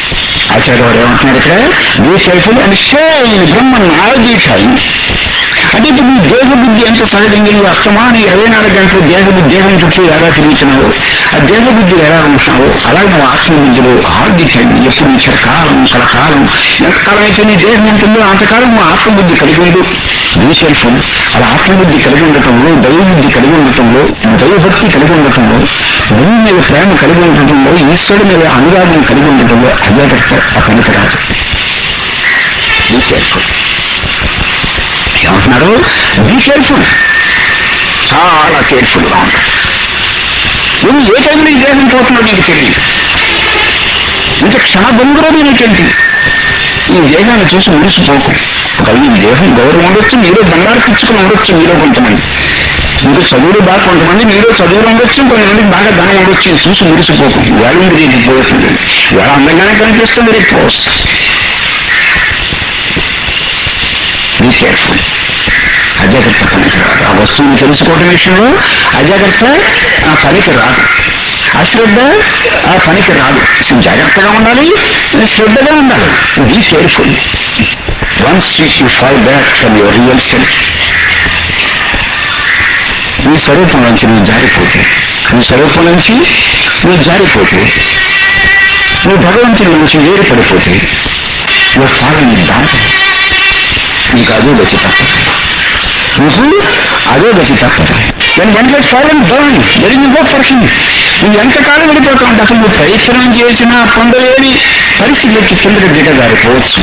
Speaker 1: ఆచార్య వారు ఏమంటున్నారు ఇక్కడ be careful and stay in Brahman all the time అంటే ఇప్పుడు నీ దేహ బుద్ధి ఎంత సహజంగా నువ్వు అస్తమానం ఇరవై నాలుగు గంటలు దేహ బుద్ధి దేహం చుట్టూ ఎలా తిరుగుతున్నావు ఆ దేహ బుద్ధి ఎలా ఉంటున్నావు అలాగే నువ్వు ఆత్మ బుద్ధిలో ఆల్ ది టైం ఎప్పుడు చిరకాలం కలకాలం ఎంతకాలం అయితే నీ దేహం ఉంటుందో అంతకాలం నువ్వు ఆత్మబుద్ధి కలిగి ఉండు కేర్ఫుల్ అలా ఆత్మబుద్ధి కలిగి ఉండటంలో దైవబుద్ధి కలిగి ఉండటంలో దైవభక్తి కలిగి ఉండటంలో భూమి మీద ప్రేమ కలిగి ఉండటంలో ఈశ్వరుడి మీద అనురాగం కలిగి ఉండటంలో అజాగ్రత్త ఆ పనికి రాదు బీ కేర్ఫుల్ ఏమంటున్నారు బీ కేర్ఫుల్ చాలా కేర్ఫుల్ గా ఉంటాడు నువ్వు ఏ టైంలో ఈ దేహం పోతున్నావు నీకు తెలియదు ఇంత క్షణభంగులో నీకేంటి ఈ దేహాన్ని చూసి మురిసిపోకు ఒక ఈ దేహం గౌరవం ఉండొచ్చు మీలో బంగారు పిచ్చుకుని ఉండొచ్చు మీలో కొంతమంది మీరు చదువులు బాగా కొంతమంది మీలో చదువులు ఉండొచ్చు కొంతమందికి బాగా ధనం ఉండొచ్చు ఇది చూసి మురిసిపోకు వేళ ఉంది రేపు పోతుంది వేళ అందంగానే కనిపిస్తుంది రేపు పోస్ బీ కేర్ఫుల్ అజాగ్రత్త పనికి రాదు ఆ వస్తువుని తెలుసుకోవడం విషయంలో అజాగ్రత్త ఆ పనికి రాదు అశ్రద్ధ ఆ పనికి రాదు అసలు జాగ్రత్తగా ఉండాలి శ్రద్ధగా ఉండాలి be careful once you fall back from your real self నీ స్వరూపం నుంచి నువ్వు జారిపోతే నీ స్వరూపం నుంచి నువ్వు జారిపోతే నువ్వు భగవంతుడి నుంచి వేరుపడిపోతే నువ్వు ఫాలని దాంట్లో నీకు అదే గతి తప్పదు నీకు అదే గతి తప్పదు నేను one plus foreign down very go person నువ్వు ఎంతకాలం వెళ్ళిపోతా ఉంటా అసలు నువ్వు ప్రయత్నం చేసినా పొందలేని పరిస్థితులకి కిందకి దిగజారిపోవచ్చు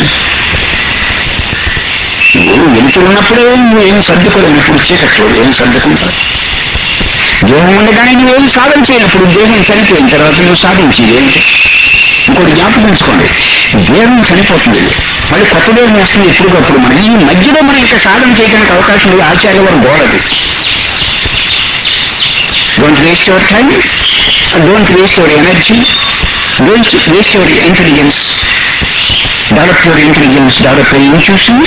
Speaker 1: నువ్వు వెళుతూ ఉన్నప్పుడే నువ్వు ఏం సర్దుకోలేనప్పుడు చీకట్లో ఏం సర్దుకుంటావు దేహం ఉండగానే నువ్వేం సాధన చేయనప్పుడు దేహం చనిపోయిన తర్వాత నువ్వు సాధించేది ఏంటి ఇంకోటి జ్ఞాపకం ఉంచుకోండి దేహం చనిపోతుంది మళ్ళీ కొత్త దేహం వస్తుంది ఎప్పటికప్పుడు మనకి ఈ మధ్యలో మనం ఇంకా సాధన చేయడానికి అవకాశం లేదు ఆచార్య వారు గోడది don't waste your time don't waste your energy don't waste your intelligence develop your intelligence develop your intuition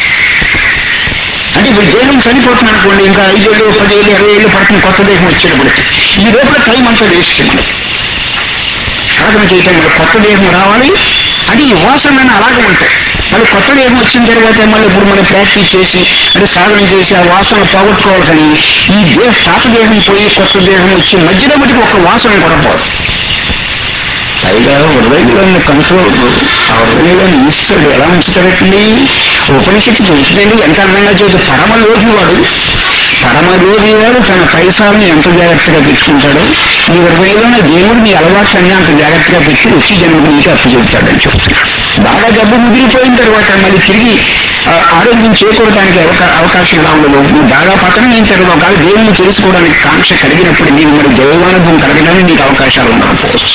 Speaker 1: అంటే ఇప్పుడు దేహం చనిపోతుంది అనుకోండి ఇంకా ఐదేళ్ళు పదేళ్ళు ఇరవై ఏళ్ళు పడుతుంది కొత్త దేహం వచ్చేటప్పటికి ఈ లోపల టైం అంతా వేస్ట్ మనకి సాధన చేయటం వల్ల కొత్త దేహం రావాలి అంటే ఈ వాసనలు అలాగే ఉంటాయి మళ్ళీ కొత్త దేహం వచ్చిన తర్వాత మళ్ళీ ఇప్పుడు మనం ప్రాక్టీస్ చేసి అంటే సాధన చేసి ఆ వాసన పోగొట్టుకోవాలి కానీ ఈ దేహ పాత దేహం పోయి కొత్త దేహం వచ్చి మధ్యలో మటుకు ఒక వాసన కూడా పోదు పైగా హృదయంలో కంట్రోల్ ఆ హృదయంలో ఈశ్వరుడు ఎలా ఉంచుతాడండి ఉపనిషత్తు చూస్తుందండి ఎంత అందంగా చూసి పరమలోకి వాడు పరమలోకి వాడు తన పైసాలను ఎంత జాగ్రత్తగా పెట్టుకుంటాడో నీ హృదయంలోనే దేవుడు నీ అలవాట్లన్నీ అంత జాగ్రత్తగా పెట్టి వచ్చి జన్మకు నీకు అప్పు చెబుతాడని చెప్తున్నాడు బాగా డబ్బు ముదిరిపోయిన తర్వాత మళ్ళీ తిరిగి ఆ, ఆరోగ్యం చేకూడటానికి అవకా- అవకాశం ఎలా ఉండదు నువ్వు బాగా పతనం అయిన తర్వాత ఒకవేళ దేవుని తెలుసుకోవడానికి కాంక్ష కలిగినప్పుడు నీకు మరి దైవానుభవం కలగడానికి నీకు అవకాశాలు ఉండకపోవచ్చు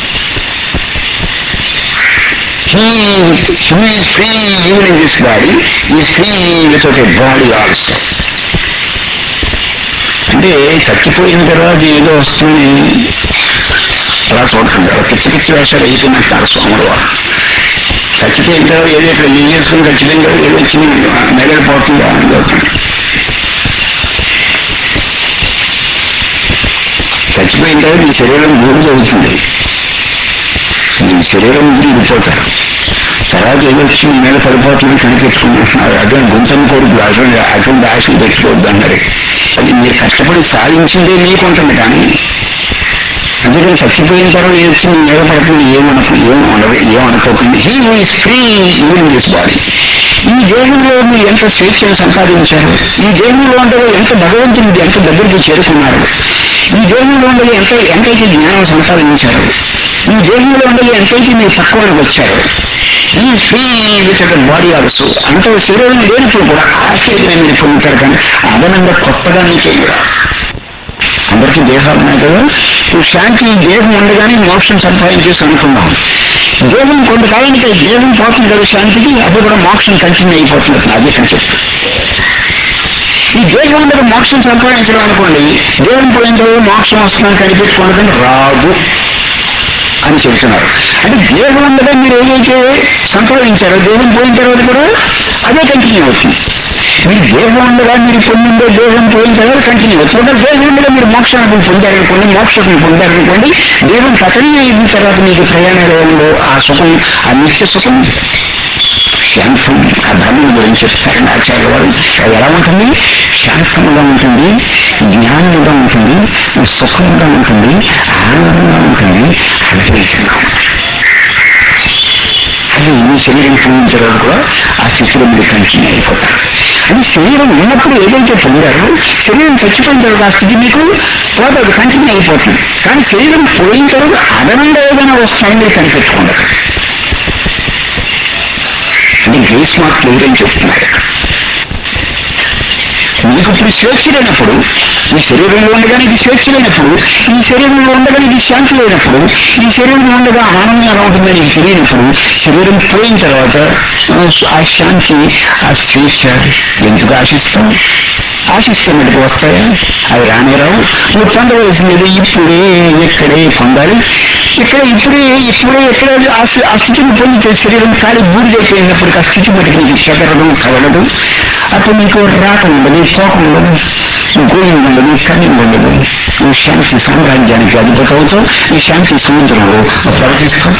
Speaker 1: he, he is free even in this body, he is free without a body also. అంటే చచ్చిపోయిన తర్వాత ఏదో వస్తుంది అలా చూడకండి అలా పిచ్చి పిచ్చి వేషాలు అయిపోయినట్టారు స్వాములు వారు చచ్చిపోయిన తర్వాత ఏదో ఇక్కడ ఏం చేసుకుని ఖచ్చితంగా ఏదో వచ్చి మెదడు పోతుందా అని చూడండి. చచ్చిపోయిన తర్వాత నీ శరీరం భూమి అవుతుంది నీ శరీరం నుంచి విడిపోతారు తర్వాత ఏదో వచ్చి నీ మీద పడిపోతుంది కనిపెట్టుకుంటున్నారు అదే గుంతను కోరిక అటువంటి అటువంటి ఆశలు పెట్టుకోవద్దు అన్నారు అది మీరు కష్టపడి సాధించిందే మీకుంటుంది కానీ అందుకని చచ్చిపోయిన తర్వాత ఏది వచ్చి మీ మీద పడుతుంది ఏమనుకు ఏం ఉండదు ఏమనుకోకండి he is free even this body ఈ దేహంలో మీరు ఎంత స్వేచ్ఛను సంపాదించారు ఈ దేహంలో ఉండగా ఎంత భగవంతుని ఎంత దగ్గరికి చేరుకున్నారు ఈ దేహంలో ఉండగా ఎంత ఎంతైతే జ్ఞానం సంపాదించారు ఈ దేహంలో ఉండగా ఎంతైతే మీరు పక్వానికి వచ్చారు ఈ free with the body also అంత శరీరం లేనప్పుడు కూడా ఆశ్చర్యంగా మీరు పొందుతారు కానీ అదనంగా కొత్తగా మీకేమి రాదు అందరికీ దేహాలు ఉన్నాయి కదా ఇప్పుడు శాంతి ఈ దేహం ఉండగానే మోక్షం సంపాదించేసి అనుకున్నాం దేహం కొంతకాలానికి ఈ దేహం పోతుంది కదా శాంతికి అప్పుడు కూడా మోక్షం కంటిన్యూ అయిపోతుంది అదే కన్సెప్ట్ ఈ దేహం ఉండగా మోక్షం సంపాదించడం అనుకోండి దేహం పోయిన తర్వాత మోక్షం వస్తుందని కనిపెట్టుకోవడం రాదు అని చెబుతున్నారు అంటే దేహం ఉండగా మీరు ఏదైతే సంపాదించారో దేహం పోయిన తర్వాత కూడా అదే కంటిన్యూ అవుతుంది మీరు దేహం ఉండగా మీరు పొందిందో దేహం పోయిన తర్వాత కంటిన్యూ అవుతుంది ఒకవేళ దేహం ఉండగా మీరు మోక్షాన్ని పొందారనుకోండి మోక్షాన్ని పొందారనుకోండి దేహం పతనం అయిన తర్వాత మీకు ప్రయాణంలో ఆ సుఖం ఆ నిత్య సుఖం శాంతం ఆ ధర్మం గురించి చెప్తారు ఆచార్య వారు అది ఎలా ఉంటుంది శాంతముగా ఉంటుంది జ్ఞానముగా ఉంటుంది సుఖముగా ఉంటుంది ఆనందంగా ఉంటుంది అద్వైతంగా ఉంటుంది అది ఈ శరీరం పొందిన తర్వాత కూడా ఆ స్థితిలో మీరు కంటిన్యూ అయిపోతారు అది శరీరం ఉన్నప్పుడు ఏదైతే పొందారో శరీరం చచ్చిపోయిన తర్వాత ఆ స్థితి మీకు పోతే అది కంటిన్యూ అయిపోతుంది కానీ శరీరం పోయిన తర్వాత అదనంగా ఏదైనా వస్తాయని మీరు కనిపెట్టుకోండి అంటే గ్రేస్ మార్క్ క్లియర్ అని చెప్తున్నారు మీకు ఇప్పుడు స్వేచ్ఛ లేనప్పుడు ఈ శరీరంలో ఉండగా నీకు స్వేచ్ఛ లేనప్పుడు ఈ శరీరంలో ఉండగా నీకు శాంతి లేనప్పుడు ఈ శరీరంలో ఉండగా ఆనందం ఎలా ఉంటుందో నీకు తెలియనప్పుడు శరీరం పోయిన తర్వాత ఆ, ఆ శాంతి ఆ స్వేచ్ఛ ఎందుకు ఆశిస్తాం ఆశిస్తే మటుకు వస్తాయా అవి రానే రావు నువ్వు పొందవలసినది ఇప్పుడే ఎక్కడే పొందాలి ఇక్కడ ఇప్పుడే ఇప్పుడే ఎక్కడ ఆ స్థి- ఆ స్థితిని పొందితే శరీరం ఖాళీ బూడిదైపోయినప్పటికీ ఆ స్థితి మటుకు నీకు చెదరడం కదలదు అప్పుడు నీకు రాక ఉండదు పోక ఉండదు గోయింగ్ ఉండదు కన్నింగ్ ఉండదు నువ్వు శాంతి సామ్రాజ్యానికి అధిపతి అవుతావు ఈ శాంతి సముద్రంలో ప్రవర్తిస్తావు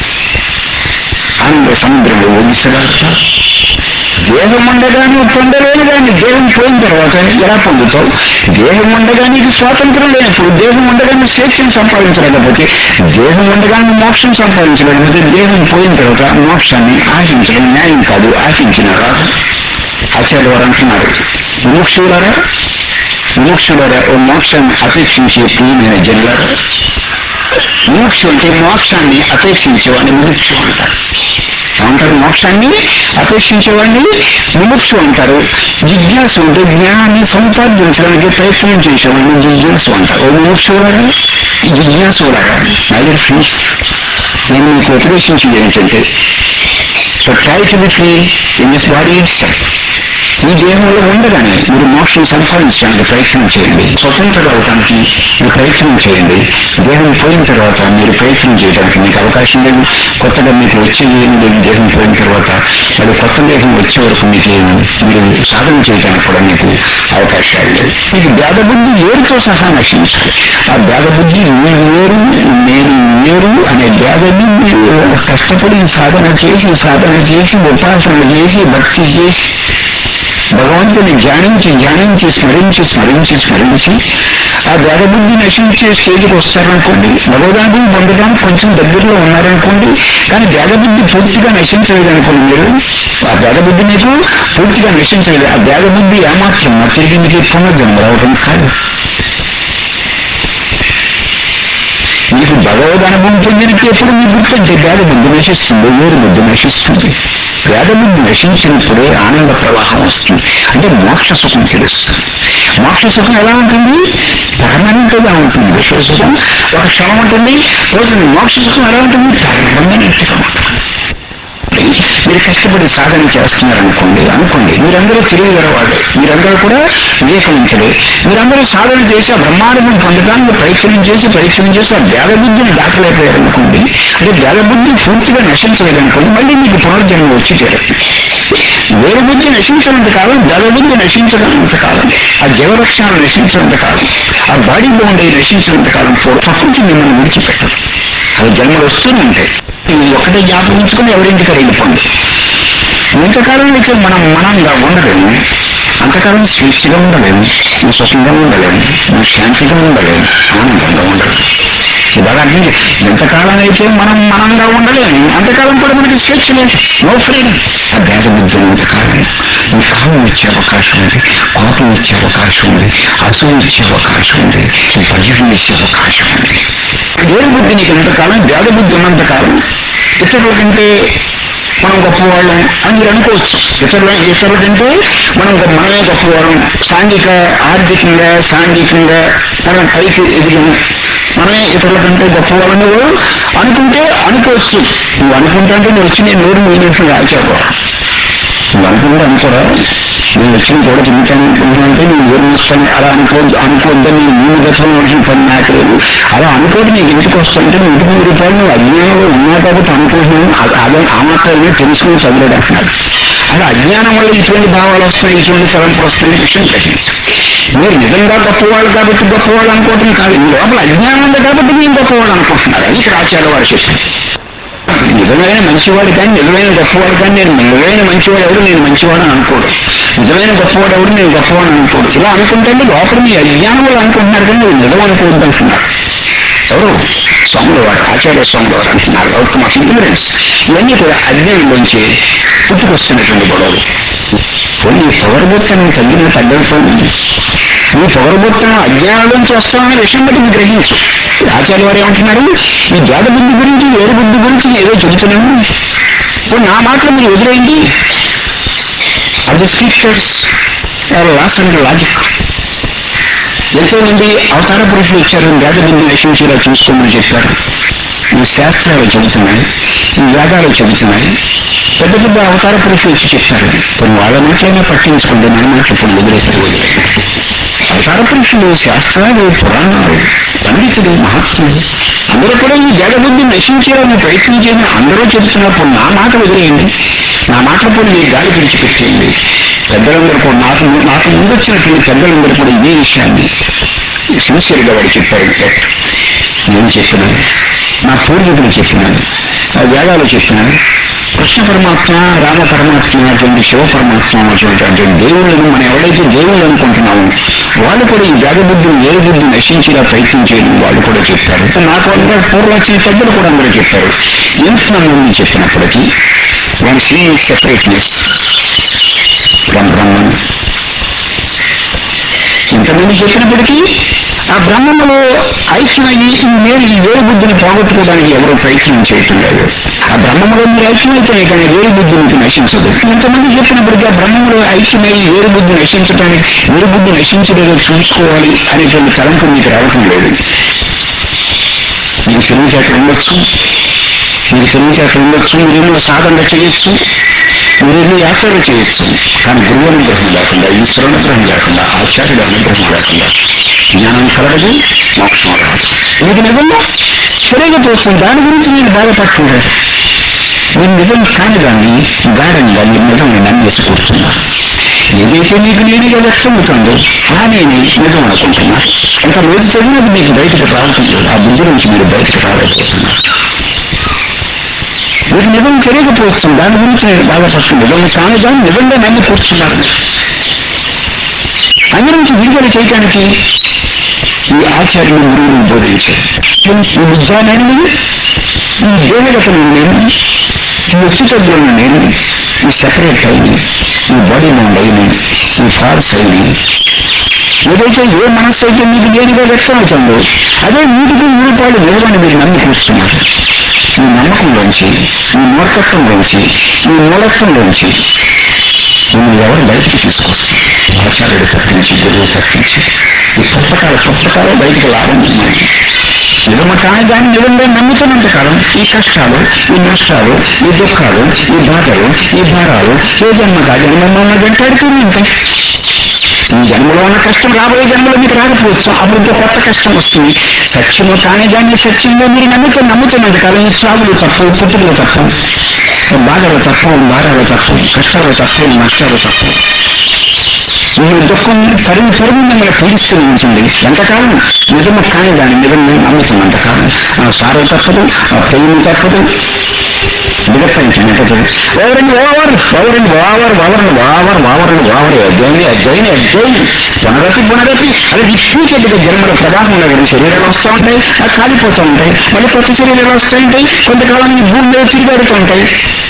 Speaker 1: ఆనంద సముద్రంలో ఒడిసగలుగుతావు దేహం ఉండగా నువ్వు పొందలేని దాన్ని దేహం పోయిన తర్వాత ఎలా పొందుతావు దేహం ఉండగా నీకు స్వాతంత్రం లేనప్పుడు దేహం ఉండగా నువ్వు స్వేచ్ఛను సంపాదించలేకపోతే దేహం ఉండగా నువ్వు మోక్షం సంపాదించలేకపోతే దేహం పోయిన తర్వాత మోక్షాన్ని ఆశించడం న్యాయం కాదు ఆశించిన రాదు ఆచార్య వారు అంటున్నారు విముక్షులారా విముక్షులారా ఓ మోక్షాన్ని అపేక్షించే ప్రియమైన జనులారా మోక్షం అంటే మోక్షాన్ని అపేక్షించేవాడిని ముముక్షు అంటారు ఏమంటారు మోక్షాన్ని అపేక్షించేవాడిని ముముక్షు అంటారు జిజ్ఞాసు అంటే జ్ఞానాన్ని సంపాదించడానికి ప్రయత్నం చేసేవాడిని జిజ్ఞాసు అంటారు ఓ ముముక్షులారా జిజ్ఞాసులారా మై డియర్ ఫ్రెండ్స్ నేను మీకు ఉపదేశించేది ఏంటంటే so try to be free in this body it's ఈ దేహంలో ఉండగానే మీరు మోక్షం సంపాదించడానికి ప్రయత్నం చేయండి స్వతంత్రంగా అవడానికి మీరు ప్రయత్నం చేయండి దేహం పోయిన తర్వాత మీరు ప్రయత్నం చేయడానికి మీకు అవకాశం లేదు కొత్తగా మీకు వచ్చేది ఏమి లేదు దేహం పోయిన తర్వాత మరి కొత్త దేహం వచ్చే వరకు మీకు మీరు సాధన చేయడానికి కూడా మీకు అవకాశాలు లేవు మీకు భేద బుద్ధి ఏరుతో సహా నశించాలి ఆ భేద బుద్ధి నేను వేరు నేను వేరు అనే భేద బుద్ధి కష్టపడి సాధన చేసి సాధన చేసి ఉపాసన చేసి భక్తి చేసి భగవంతుని ధ్యానించి ధ్యానించి స్మరించి స్మరించి స్మరించి ఆ భేదబుద్ధి నశించే స్టేజ్కి వస్తారనుకోండి భగవదాన్ని పొందడానికి కొంచెం దగ్గరలో ఉన్నారనుకోండి కానీ భేదబుద్ధి పూర్తిగా నశించలేదు అనుకోండి మీరు ఆ భేదబుద్ధి మీకు పూర్తిగా నశించలేదు ఆ భేదబుద్ధి ఏమాత్రం మా తిరిగి మీకు పునర్జన్మ రావడం కాదు మీకు భగవద్ అనుభవం పొందినట్టు ఎప్పుడు మీ గుర్తుంటే భేద బుద్ధి నశిస్తుంది వేరు బుద్ధి నశిస్తుంది భేద బుద్ధి నశించినప్పుడే ఆనంద ప్రవాహం వస్తుంది అంటే మోక్ష సుఖం తెలుస్తుంది మోక్ష సుఖం ఎలా ఉంటుంది పర్మనెంట్ గా ఉంటుంది విశ్వ సుఖం ఒక క్షణం ఉంటుంది పోతుంది మోక్ష సుఖం ఎలా ఉంటుంది పర్మనెంట్ గా ఉంటుంది మీరు కష్టపడి సాధన చేస్తున్నారనుకోండి అనుకోండి మీరందరూ తెలియగలవాడు మీరందరూ కూడా వివేకవంతులే మీరందరూ సాధన చేసి ఆ బ్రహ్మాండం పొందడానికి ప్రయత్నం చేసి ప్రయత్నం చేసి ఆ భేద బుద్ధిని దాటలేకపోయారనుకోండి అంటే భేద బుద్ధి పూర్తిగా నశించలేదనుకోండి మళ్ళీ మీకు పునర్జన్మ వచ్చి చేరుతుంది వేరు బుద్ధి నశించినంత కాలం భేద బుద్ధి నశించడంత కాలం ఆ జీవలక్షణాలు నశించినంత కాలం ఆ బాడీ బౌండ్ అయి నశించినంత కాలం ప్రకృతి మిమ్మల్ని విడిచిపెట్టదు అవి జన్మలు వస్తూనే ఉంటాయి ఇవి ఒకటే జ్ఞాపకం ఉంచుకుని ఎవరింటికి వెళ్ళిపోండి ఇంతకాలం అయితే మనం మనంగా ఉండలేము అంతకాలం స్వేచ్ఛగా ఉండలేము నువ్వు సుఖంగా ఉండలేము నువ్వు శాంతిగా ఉండలేము ఆనందంగా ఉండలేము ఇవాళ అర్థం చే- ఎంతకాలం అయితే మనం మనంగా ఉండలేము అంతకాలం కూడా మనకి స్వేచ్ఛ లేదు నో ఫ్రీడమ్ ఆ భేద బుద్ధి ఎంతకాలం ఈ కాలం ఇచ్చే అవకాశం ఉంది కోపం ఇచ్చే అవకాశం ఉంది అసూయ ఇచ్చే అవకాశం ఉంది ఈ భజన ఇచ్చే అవకాశం ఉంది వేరు బుద్ధి నీకు ఎంతకాలం భేద బుద్ధి ఉన్నంతకాలం ఇతరుల కంటే మనం గొప్పవాళ్ళం అని మీరు అనుకోవచ్చు ఇతరుల ఇతరుల కంటే మనం గొప్ప- మనమే గొప్పవాళ్ళం సాంఘిక ఆర్థికంగా సాంఘికంగా మనం పైకి ఎదిగాము మనమే ఇతరుల కంటే గొప్పవాళ్ళని నువ్వు అనుకుంటే అనుకోవచ్చు నువ్వు అనుకుంటా అంటే నువ్వు వచ్చి నేను నోరు మీనట్లు రాచావు నువ్వు అనుకుంటే అనుకోరా నేను వచ్చిన కూడా తింటాను అనుకుంటున్నానంటే నేను ఏం వస్తాను అలా అనుకోవద్దు అనుకోవద్దని నేను మూడు గతంలో వచ్చిన పని నాకు లేదు అలా అనుకోవద్దు నీకు ఇంటికి వస్తుంటే నువ్వు ఇంటికి మూడు రూపాయలు నువ్వు అజ్ఞానంలో ఉన్నా కాబట్టి అనుకుంటున్నాను అ- అదే ఆ మాత్రమే తెలుసుకుని చదివాడు అంటున్నాడు అలా అజ్ఞానం వల్ల ఇటువంటి భావాలు వస్తాయి ఇటువంటి తలంపులు వస్తాయి విషయం గ్రహించు మీరు నిజంగా గొప్పవాళ్ళు కాబట్టి గొప్పవాళ్ళు అనుకోవటం కాదు మీ లోపల అజ్ఞానం ఉంది కాబట్టి నేను గొప్పవాళ్ళు అనుకుంటున్నారు అది ఇక్కడ ఆచార్య వారు చెప్పింది నిజమైన మంచివాడు కానీ నిజమైన గొప్పవాడు కానీ నేను నిజమైన మంచివాడు ఎవడు నేను మంచివాడు అని అనుకోడు నిజమైన గొప్పవాడు ఎవడు నేను గొప్పవాడు అనుకోడు ఇలా అనుకుంటే లోపల మీ అజ్ఞానం వాళ్ళు అనుకుంటున్నారు కానీ నువ్వు నిజం అనుకోవద్దు అంటున్నారు ఎవరు స్వాములు వారు ఆచార్య స్వాములు వారు అంటున్నారు అవుట్ ఆఫ్ ఇగ్నరెన్స్ ఇవన్నీ కూడా అజ్ఞానంలోంచి పుట్టుకొస్తున్నటువంటి గొడవలు పోనీ పొగరబొత్తనం తగ్గిన తగ్గకపోయింది ఈ పొగరబొత్తనం అజ్ఞానంలోంచి వస్తామనే విషయం బట్టి మీరు గ్రహించు ఆచార్య వారు ఏమంటున్నారు ఈ జాడ బుద్ధి గురించి ఏడు బుద్ధి గురించి ఏదో చెబుతున్నాను ఇప్పుడు నా మాటలు మీరు వదిలేయండి అది స్క్రిప్చర్స్ లాస్ అండ్ లాజిక్ ఎంతో మంది అవతార పురుషులు వచ్చారు వేదబుద్ధి నశించేలా చూసుకోమని చెప్పారు ఈ శాస్త్రాలు చెబుతున్నాయి ఈ వేదాలు చెబుతున్నాయి పెద్ద పెద్ద అవతార పురుషులు వచ్చి చెప్పారు కొన్ని వాళ్ళ మాటలైనా పట్టించుకుంటే మన మాటలు ఇప్పుడు వదిలేస్తే వదిలేదు అవతార పురుషులు శాస్త్రాలు పురాణాలు పండితులు మహాత్ములు అందరూ కూడా ఈ వేదబుద్ధి నశించేయాలని ప్రయత్నం చేసిన అందరూ చెబుతున్నప్పుడు నా మాట వదిలేయండి నా మాట పోయి మీ గాలి విడిచిపెట్టేయండి పెద్దలందరూ కూడా నాకు నాకు ముందు వచ్చినటువంటి పెద్దలందరూ కూడా ఇదే విషయాన్ని సిన్సియర్గా వాడు చెప్పారు నేను చెప్పినాను నా పూర్వీకులు చెప్పినాను ఆ వేదాలు చెప్పినాను కృష్ణ పరమాత్మ రామ పరమాత్మ అటువంటి శివ పరమాత్మ అటువంటి దేవుళ్ళను మనం ఎవరైతే దేవుళ్ళు అనుకుంటున్నామో వాళ్ళు కూడా ఈ వేద బుద్ధిని ఏ బుద్ధి నశించేలా ప్రయత్నం చేయడం వాళ్ళు కూడా చెప్పారు నాకు అందరూ పూర్వం వచ్చిన పెద్దలు కూడా అందరూ చెప్పారు ఎంతమంది చెప్పినప్పటికీ one see separateness from Brahman ఇంతమంది చెప్పినప్పటికీ ఆ బ్రహ్మములో ఐక్యమయ్యి ఈ నేను ఈ వేరు బుద్ధిని పోగొట్టుకోవడానికి ఎవరు ప్రయత్నం చేయటం లేదు ఆ బ్రహ్మములో మీరు ఐక్యమైతే కానీ వేరు బుద్ధి మీకు నశించదు ఇంతమంది చెప్పినప్పటికీ ఆ బ్రహ్మములో ఐక్యమై వేరు బుద్ధి నశించడానికి వేరు బుద్ధి నశించలేదో చూసుకోవాలి అనేటువంటి తలంపు మీకు రావటం లేదు మీకు తెలివితేటలు ఉండొచ్చు మీకు తెలివితేటలు ఉండొచ్చు మీరేమో సాధన చేయొచ్చు మీరేమో యాత్రలు చేయొచ్చు కానీ గురువు అనుగ్రహం లేకుండా ఈశ్వర అనుగ్రహం లేకుండా ఆచార్యుడు అనుగ్రహం లేకుండా జ్ఞానం కలగదు మోక్షం రాదు మీకు నిజంగా తెలియకపోతుంది దాని గురించి నేను బాధపడుతున్నాను మీరు నిజం కాని దాన్ని గాఢంగా మీరు నిజం నమ్మేసి కూర్చున్నారు ఏదైతే మీకు నేనుగా వ్యక్తమవుతుందో ఆ నేను నిజం అనుకుంటున్నారు ఇంకా రోజు చదివినది మీకు బయటకు రావటం లేదు ఆ బుద్ధి నుంచి మీరు బయటకు రాలేకపోతున్నారు మీకు నిజం తెలియకపోవచ్చు దాని గురించి నేను బాధపడుతుంది నిజం కాని దాన్ని నిజంగా నమ్మి కూర్చున్నారు అందరి నుంచి విడుదల చేయడానికి ఈ ఆచార్యులు గురువులు బోధించారు ఈ విద్యానైనది ఈ దేవతను నేను ఈ వ్యక్తిత్వంలో నేను ఈ సెపరేట్ అయింది ఈ బాడీ మైండ్ అయింది ఈ ఫార్స్ అయింది ఏదైతే ఏ మనస్సు అయితే మీకు దేనిగా వ్యక్తం అవుతుందో అదే నీటికి రూపాయలు నిలవని మీరు నమ్మి కూర్చున్నారు ఈ నమ్మకంలోంచి ఈ మూర్ఖత్వంలోంచి ఈ మూలత్వంలోంచి నువ్వు ఎవరు బయటికి తీసుకొస్తావు ఆచార్యుడు తప్పించి గురువు తప్పించి ఈ పుస్తకాలు పుస్తకాలు బయటికి లాభం మనకి నిజమ కానీ దాన్ని నిజంగా నమ్ముతున్నంత కాలం ఈ కష్టాలు ఈ నష్టాలు ఈ దుఃఖాలు ఈ బాధలు ఈ భారాలు ఏ జన్మ కాదు మమ్మల్ని వెంటాడుతూనే ఉంటాయి ఈ జన్మలో ఉన్న కష్టం రాబోయే జన్మలో మీకు రాకపోవచ్చు అప్పుడు ఇంకో కొత్త కష్టం వస్తుంది సత్యము కానీ దాన్ని సత్యంగా మీరు నమ్ముతూ నమ్ముతున్నంత కాలం ఈ సాగులు తప్పు పుట్టులు తప్పు బాధలు తప్పు భారాలు తప్పు కష్టాలు తప్పు నష్టాలు తప్పు మీరు దుఃఖం తరుగు తరుగు మిమ్మల్ని పీడిస్తూ ఉంచండి ఎంతకాలం నిజము కానీ దాని నిజంగా నమ్ముతున్నంతకాలం ఆ సారం తప్పదు ఆ ప్రేమ తప్పదు విగర్పించినట్టు over and over over and over over and over over and over అజ్జైని అజ్జైని అజ్జైని పునరపి పునరపి అది రిపీటెడ్గా జన్మల ప్రవాహం ఉన్నది శరీరాలు వస్తూ ఉంటాయి అది కాలిపోతూ ఉంటాయి మళ్ళీ కొత్త శరీరాలు వస్తూ ఉంటాయి కొంతకాలం ఈ భూమి మీద తిరిగాడుతూ ఉంటాయి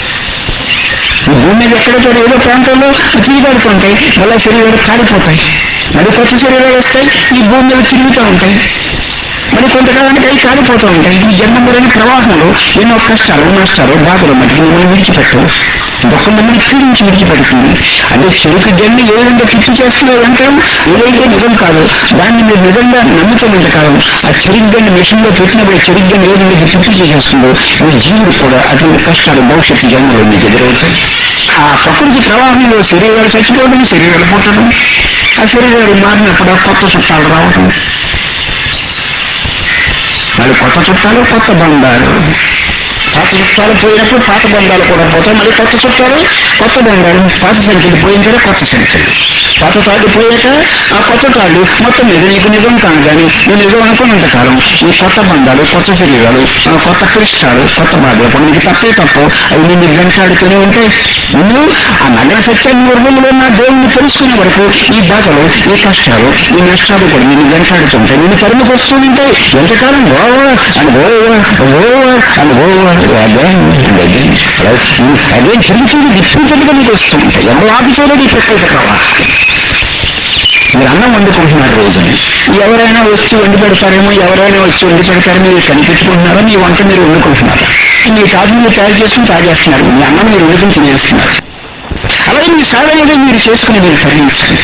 Speaker 1: ఈ భూమి మీద ఎక్కడో ఏదో ప్రాంతంలో తిరిగాడుతూ ఉంటాయి మళ్ళీ శరీరాలు కాలిపోతాయి మళ్ళీ కొత్త శరీరాలు వస్తాయి ఈ భూమి మీద తిరుగుతూ ఉంటాయి మరి కొంతకాలానికి అవి కాలిపోతూ ఉంటాయి ఈ జన్మలోని ప్రవాహంలో ఎన్నో కష్టాలు నష్టాలు బాధలు మటుకు మిమ్మల్ని విడిచిపెట్టవు దుఃఖం మిమ్మల్ని పీడించి విడిచిపెడుతుంది అంటే చెరుకు జన్మ ఏ విధంగా పిచ్చి చేస్తున్నావు అంటాం ఏదైతే నిజం కాదు దాన్ని మీరు నిజంగా నమ్ముతున్నంత కాలం ఆ చెరుగ్గన్ని మిషన్లో పెట్టినప్పుడు చెరుగ్గన్ని ఏ విధంగా పిచ్చి చేసేస్తుందో మీ జీవుడు కూడా అటువంటి కష్టాలు భవిష్యత్తు జన్మలో మీకు ఎదురవుతాయి ఆ ప్రకృతి ప్రవాహంలో శరీరాలు చచ్చిపోవడం శరీరాలు పుట్టడం ఆ శరీరాలు మారినప్పుడు కొత్త చుట్టాలు రావడం మళ్ళీ కొత్త చుట్టాలు కొత్త బంధాలు పాత చుట్టాలు పోయినప్పుడు పాత బంధాలు కూడా పోతాయి మళ్ళీ కొత్త చుట్టాలు కొత్త బంధాలు పాత సంఖ్యలు పోయిన తర్వాత కొత్త సంఖ్యలు పాత తాడు పోయాక ఆ కొత్త తాడు మొత్తం మీద నీకు నిజం కాను కానీ నువ్వు నిజం అనుకున్నంత కాలం ఈ కొత్త బంధాలు కొత్త శరీరాలు ఆ కొత్త కృష్ణాలు కొత్త బాధలు కూడా నీకు తప్పే తప్పు అవి నేను వెంటాడుతూనే ఉంటాయి నువ్వు ఆ నగర సత్యాన్ని వర్గంలో ఉన్న దేవుణ్ణి తెలుసుకునే వరకు ఈ బాధలు ఈ కష్టాలు ఈ నష్టాలు కూడా నేను వెంటాడుతుంటాయి నేను తరుముకు వస్తూ ఉంటాయి ఎంతకాలం over and over over and over again and again అదే తిరుగుతుంది విస్తృతంగా మీకు వస్తూ ఉంటాయి ఎవరు ఆఫీసర్లో ఈ ప్రత్యేక ప్రవాహం మీరు అన్నం వండుకుంటున్నారు రోజుని ఎవరైనా వచ్చి వండి పెడతారేమో ఎవరైనా వచ్చి వండి పెడతారో మీరు కనిపెట్టుకుంటున్నారో మీ వంట మీరు వండుకుంటున్నారు మీ కాఫీ మీరు తయారు చేసుకుని తాగేస్తున్నారు మీ అన్నం మీరు వండుకుని తినేస్తున్నారు అలాగే మీ సాధనగా మీరు చేసుకుని మీరు తరలించండి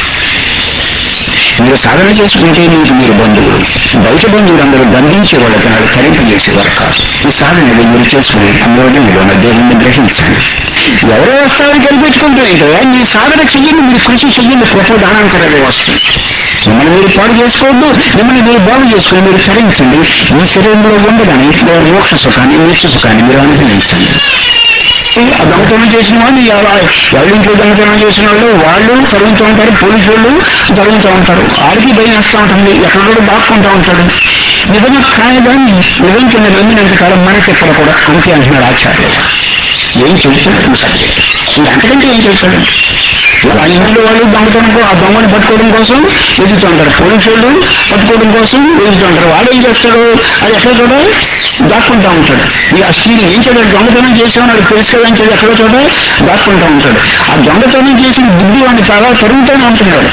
Speaker 1: మీరు సాధన చేసుకుంటే మీకు మీరు బంధువులు బయట బంధువులు అందరూ బంధించే వాళ్ళకి నాడు కరింపు చేసేవారు కాదు ఈ సాధన ఏదో మీరు చేసుకుని అందరూ మీరు ఉన్న దేవుణ్ణి గ్రహించండి ఎవరో వస్తారని కనిపెట్టుకుంటే కదా మీ సాధన చెయ్యండి మీరు కృషి చెయ్యండి కృప దానాంతరంగా వస్తుంది మిమ్మల్ని మీరు పాడు చేసుకోవద్దు మిమ్మల్ని మీరు బాగు చేసుకుని మీరు సరించండి మీ శరీరంలో ఉండగానే మోక్ష సుఖాన్ని నిత్య సుఖాన్ని మీరు అనుభవించండి ఆ దొంగతనం చేసిన వాళ్ళు ఎవరింట్లో దొంగతనం చేసిన వాళ్ళు వాళ్ళు తరుగుతూ ఉంటారు పోలీసు వాళ్ళు తరుగుతూ ఉంటారు ఆడికి భయం వేస్తూ ఉంటుంది ఎక్కడో దాక్కుంటూ ఉంటాడు నిజంగా కాయదాన్ని నిజం కింద నమ్మినంత కాలం మనకి ఎక్కడ కూడా అంతే అంటున్నాడు ఆచార్యులు ఏం చెబుతున్నాడు సబ్జెక్ట్ ఇంకా అంతకంటే ఏం చెప్తాడు ఆ ఇంట్లో వాళ్ళు దొంగతనం కో- ఆ దొంగని పట్టుకోవడం కోసం వెతుకుతూ ఉంటారు పోలీసు వాళ్ళు పట్టుకోవడం కోసం వెతుకుతూ ఉంటారు వాడు ఏం చేస్తాడు అది ఎక్కడ కూడా దాక్కుంటా ఉంటాడు ఈ ఆ స్త్రీని ఏం చేయడం దొంగతనం చేసామని అది తెలుసు కదా అని చెప్పి ఎక్కడో చోట దాక్కుంటా ఉంటాడు ఆ దొంగతనం చేసిన బుద్ధి వాడిని చాలా పెరుగుతూనే ఉంటున్నాడు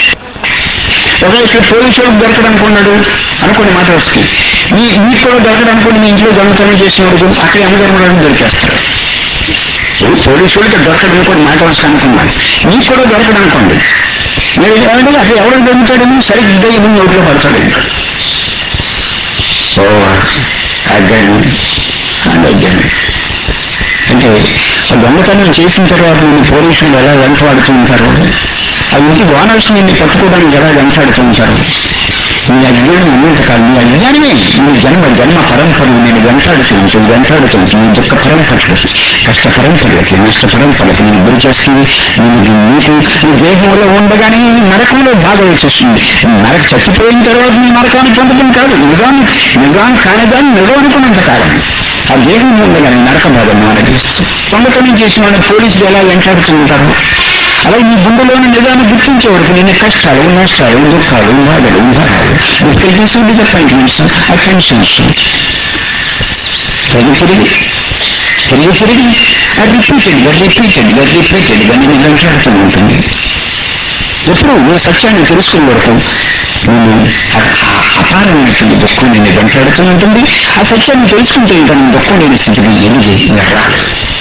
Speaker 1: ఒక ఇక్కడ పోలీసు వాడు దొరకడం అనుకున్నాడు అనుకోండి మాట వస్తుంది మీ మీకు కూడా దొరకడం అనుకోండి మీ ఇంట్లో దొంగతనం చేసినప్పుడు అక్కడ అమ్మదొరకడానికి దొరికేస్తాడు ఇప్పుడు పోలీసు వాడికి దొరకడం అనుకోండి మాట వస్తుంది అనుకున్నాను మీకు కూడా దొరకడం అనుకోండి మీరు ఏమంటే అసలు ఎవరికి దొరుకుతాడని సరిగ్గా ఇల్లు నోట్లో పడతాడు ఇంకా ఓ అగ్గాను అండ్ అగ్గాను అంటే ఆ దొంగతనం చేసిన తర్వాత నేను పోలీసులు ఎలా వెంటబడుతూ ఉంటారు ఆ ఇంటి ఓనర్స్ నిన్ను పట్టుకోవడానికి ఎలా వెంటాడుతూ ఉంటారు నీ అజ్ఞానం ఉన్నంత కాలం నీ అజ్ఞానమే నీ జన్మ జన్మ పరంపరలు నేను వెంటాడుతూ ఉంటుంది వెంటాడుతూ ఉంటుంది నీ దుఃఖ పరంపరలు కష్ట పరంపరలకి నష్ట పరంపరలకి నేను గురి చేస్తుంది నేను నీకు నీ దేహంలో ఉండగానే నీ నరకంలో బాధ వచ్చేస్తుంది నరక చచ్చిపోయిన తర్వాత నీ నరకాన్ని పొందడం కాదు నిజాన్ని నిజాం కానిదాన్ని నిజం అనుకున్నంత కాలం ఆ దేహం ఉండగానే నరక బాధ మానగిస్తుంది దొంగతనం చేసిన వాళ్ళని పోలీసులు ఎలా వెంటాడుతూ ఉంటారు అలాగే నీ గుండెలోని నిజాన్ని గుర్తించే వరకు నేను కష్టాలు నష్టాలు దుఃఖాలు బాధలు బాధలు డిఫికల్టీస్ డిసప్పాయింట్మెంట్స్ అటెన్షన్స్ తిరిగి తిరిగి తిరిగి తిరిగి రిపీటెడ్గా రిపీటెడ్గా రిపీటెడ్గా నేను వెంటాడుతూ ఉంటుంది ఎప్పుడు నువ్వు సత్యాన్ని తెలుసుకునే వరకు నేను అపారమైనటువంటి దుఃఖం నేను వెంటాడుతూ ఉంటుంది ఆ సత్యాన్ని తెలుసుకుంటే ఇంకా నేను దుఃఖం లేని స్థితికి ఎదిగి రాదు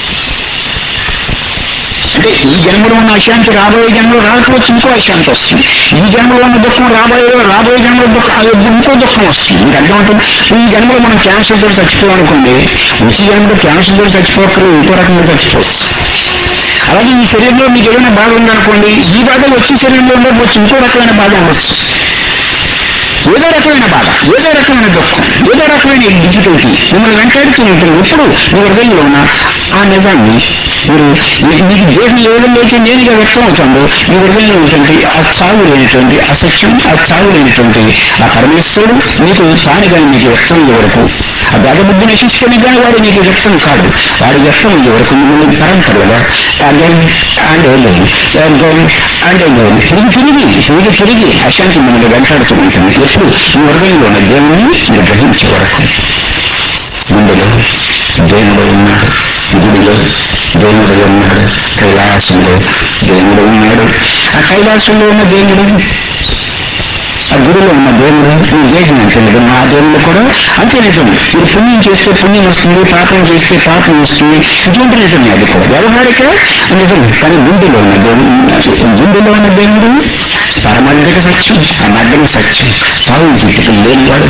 Speaker 1: అంటే ఈ జన్మలో ఉన్న అశాంతి రాబోయే జన్మలో రాకపోవచ్చు ఇంకో అశాంతి వస్తుంది ఈ జన్మలో ఉన్న దుఃఖం రాబోయే రాబోయే జన్మలో దుఃఖం అది ఇంకో దుఃఖం వస్తుంది ఇంకా అర్థమవుతుంది ఈ జన్మలో మనం క్యాన్సర్ తో చచ్చిపోవాలనుకోండి వచ్చే జన్మలో క్యాన్సర్ తో చచ్చిపోకరు ఇంకో రకంగా చచ్చిపోవచ్చు అలాగే ఈ శరీరంలో మీకు ఏదైనా బాధ ఉందనుకోండి ఈ బాధ వచ్చే శరీరంలో ఉండకపోవచ్చు ఇంకో రకమైన బాధ ఉండొచ్చు ఏదో రకమైన బాధ ఏదో రకమైన దుఃఖం ఏదో రకమైన డిఫికల్టీ మిమ్మల్ని వెంటాడుతూ ఉంటుంది ఎప్పుడు మీ హృదయంలో ఉన్న ఆ నిజాన్ని మీరు మీ- మీకు దేహం ఏ విధంగా అయితే నేనుగా వ్యక్తం అవుతుందో మీ హృదయంలో ఉంటుంది ఆ చావు లేనటువంటి ఆ సత్యం ఆ చావు లేనటువంటి ఆ పరమేశ్వరుడు మీకు తాను కానీ మీకు వ్యక్తం అయ్యే వరకు ఆ భగబుద్ధి నశిస్తేనే కానీ వాడు మీకు వ్యక్తం కాదు వాడు వ్యక్తం అయ్యే వరకు మిమ్మల్ని పరంపరగా again and again again and again తిరిగి తిరిగి తిరిగి తిరిగి అశాంతి మిమ్మల్ని వెంటాడుతూ ఉంటుంది ఎప్పుడు మీ హృదయంలో ఉన్న దేవుని మీరు గ్రహించే వరకు గుండెలో దేవుడు ఉన్నాడు గుడిలో దేవుడు ఉన్నాడు కైలాసంలో దేవుడు ఉన్నాడు ఆ కైలాసంలో ఉన్న దేవుడు ఆ గుడిలో ఉన్న దేవుడు నువ్వు దేశం అంటే నిజం ఆ దేవుడు కూడా అంతే నిజం మీరు పుణ్యం చేస్తే పుణ్యం వస్తుంది పాపం చేస్తే పాపం వస్తుంది ఇటువంటి నిజమే అది కూడా వ్యవహారిక నిజం కానీ గుండెలో ఉన్న దేవుడు గుండెలో ఉన్న దేవుడు పరమద్గత సత్యం ఆ మధ్యన సత్యం చావు జీవితం లేనివాడు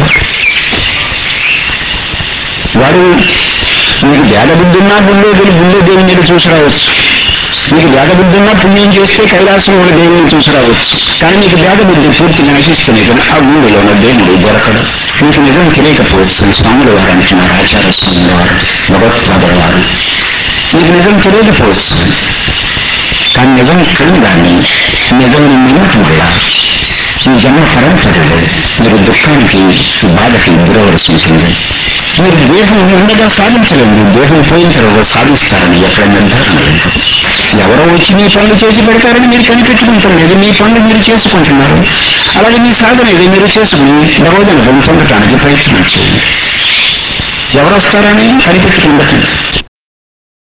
Speaker 1: వాడు నీకు భేద బుద్ధి ఉన్నా గుండె దేవుని గుండె దేవుని మీద చూసి రావచ్చు మీకు భేద బుద్ధి ఉన్నా పుణ్యం చేస్తే కైలాసంలో ఉన్న దేవుడిని చూసి రావచ్చు కానీ మీకు భేద బుద్ధి పూర్తిగా నశిస్తుంది కదా ఆ ఊళ్ళో ఉన్న దేవుడు దొరకడు మీకు నిజం తెలియకపోవచ్చు స్వాముల వారు అంటున్నారు ఆచార్య స్వాముల వారు భగవత్పాదుల వారు మీకు నిజం తెలియకపోవచ్చు కానీ నిజం తెలియదాన్ని నిజం నమ్మటం వల్ల ఈ జన్మ పరంపరలో మీరు దుఃఖానికి బాధకి గురవలసి ఉంటుంది మీరు దేహం ఉండగా సాధించలేదు దేహం పోయిన తర్వాత సాధిస్తారని ఎక్కడ నిర్ధారణ లేదు ఎవరో వచ్చి మీ పనులు చేసి పెడతారని మీరు కనిపెట్టుకుంటలేదు మీ పనులు మీరు చేసుకుంటున్నారు అలాగే మీ సాధన ఇది మీరు చేసుకుని భగవద్ అనుభవం పొందటానికి ప్రయత్నం చేయండి ఎవరు వస్తారని కనిపెట్టుకుండటం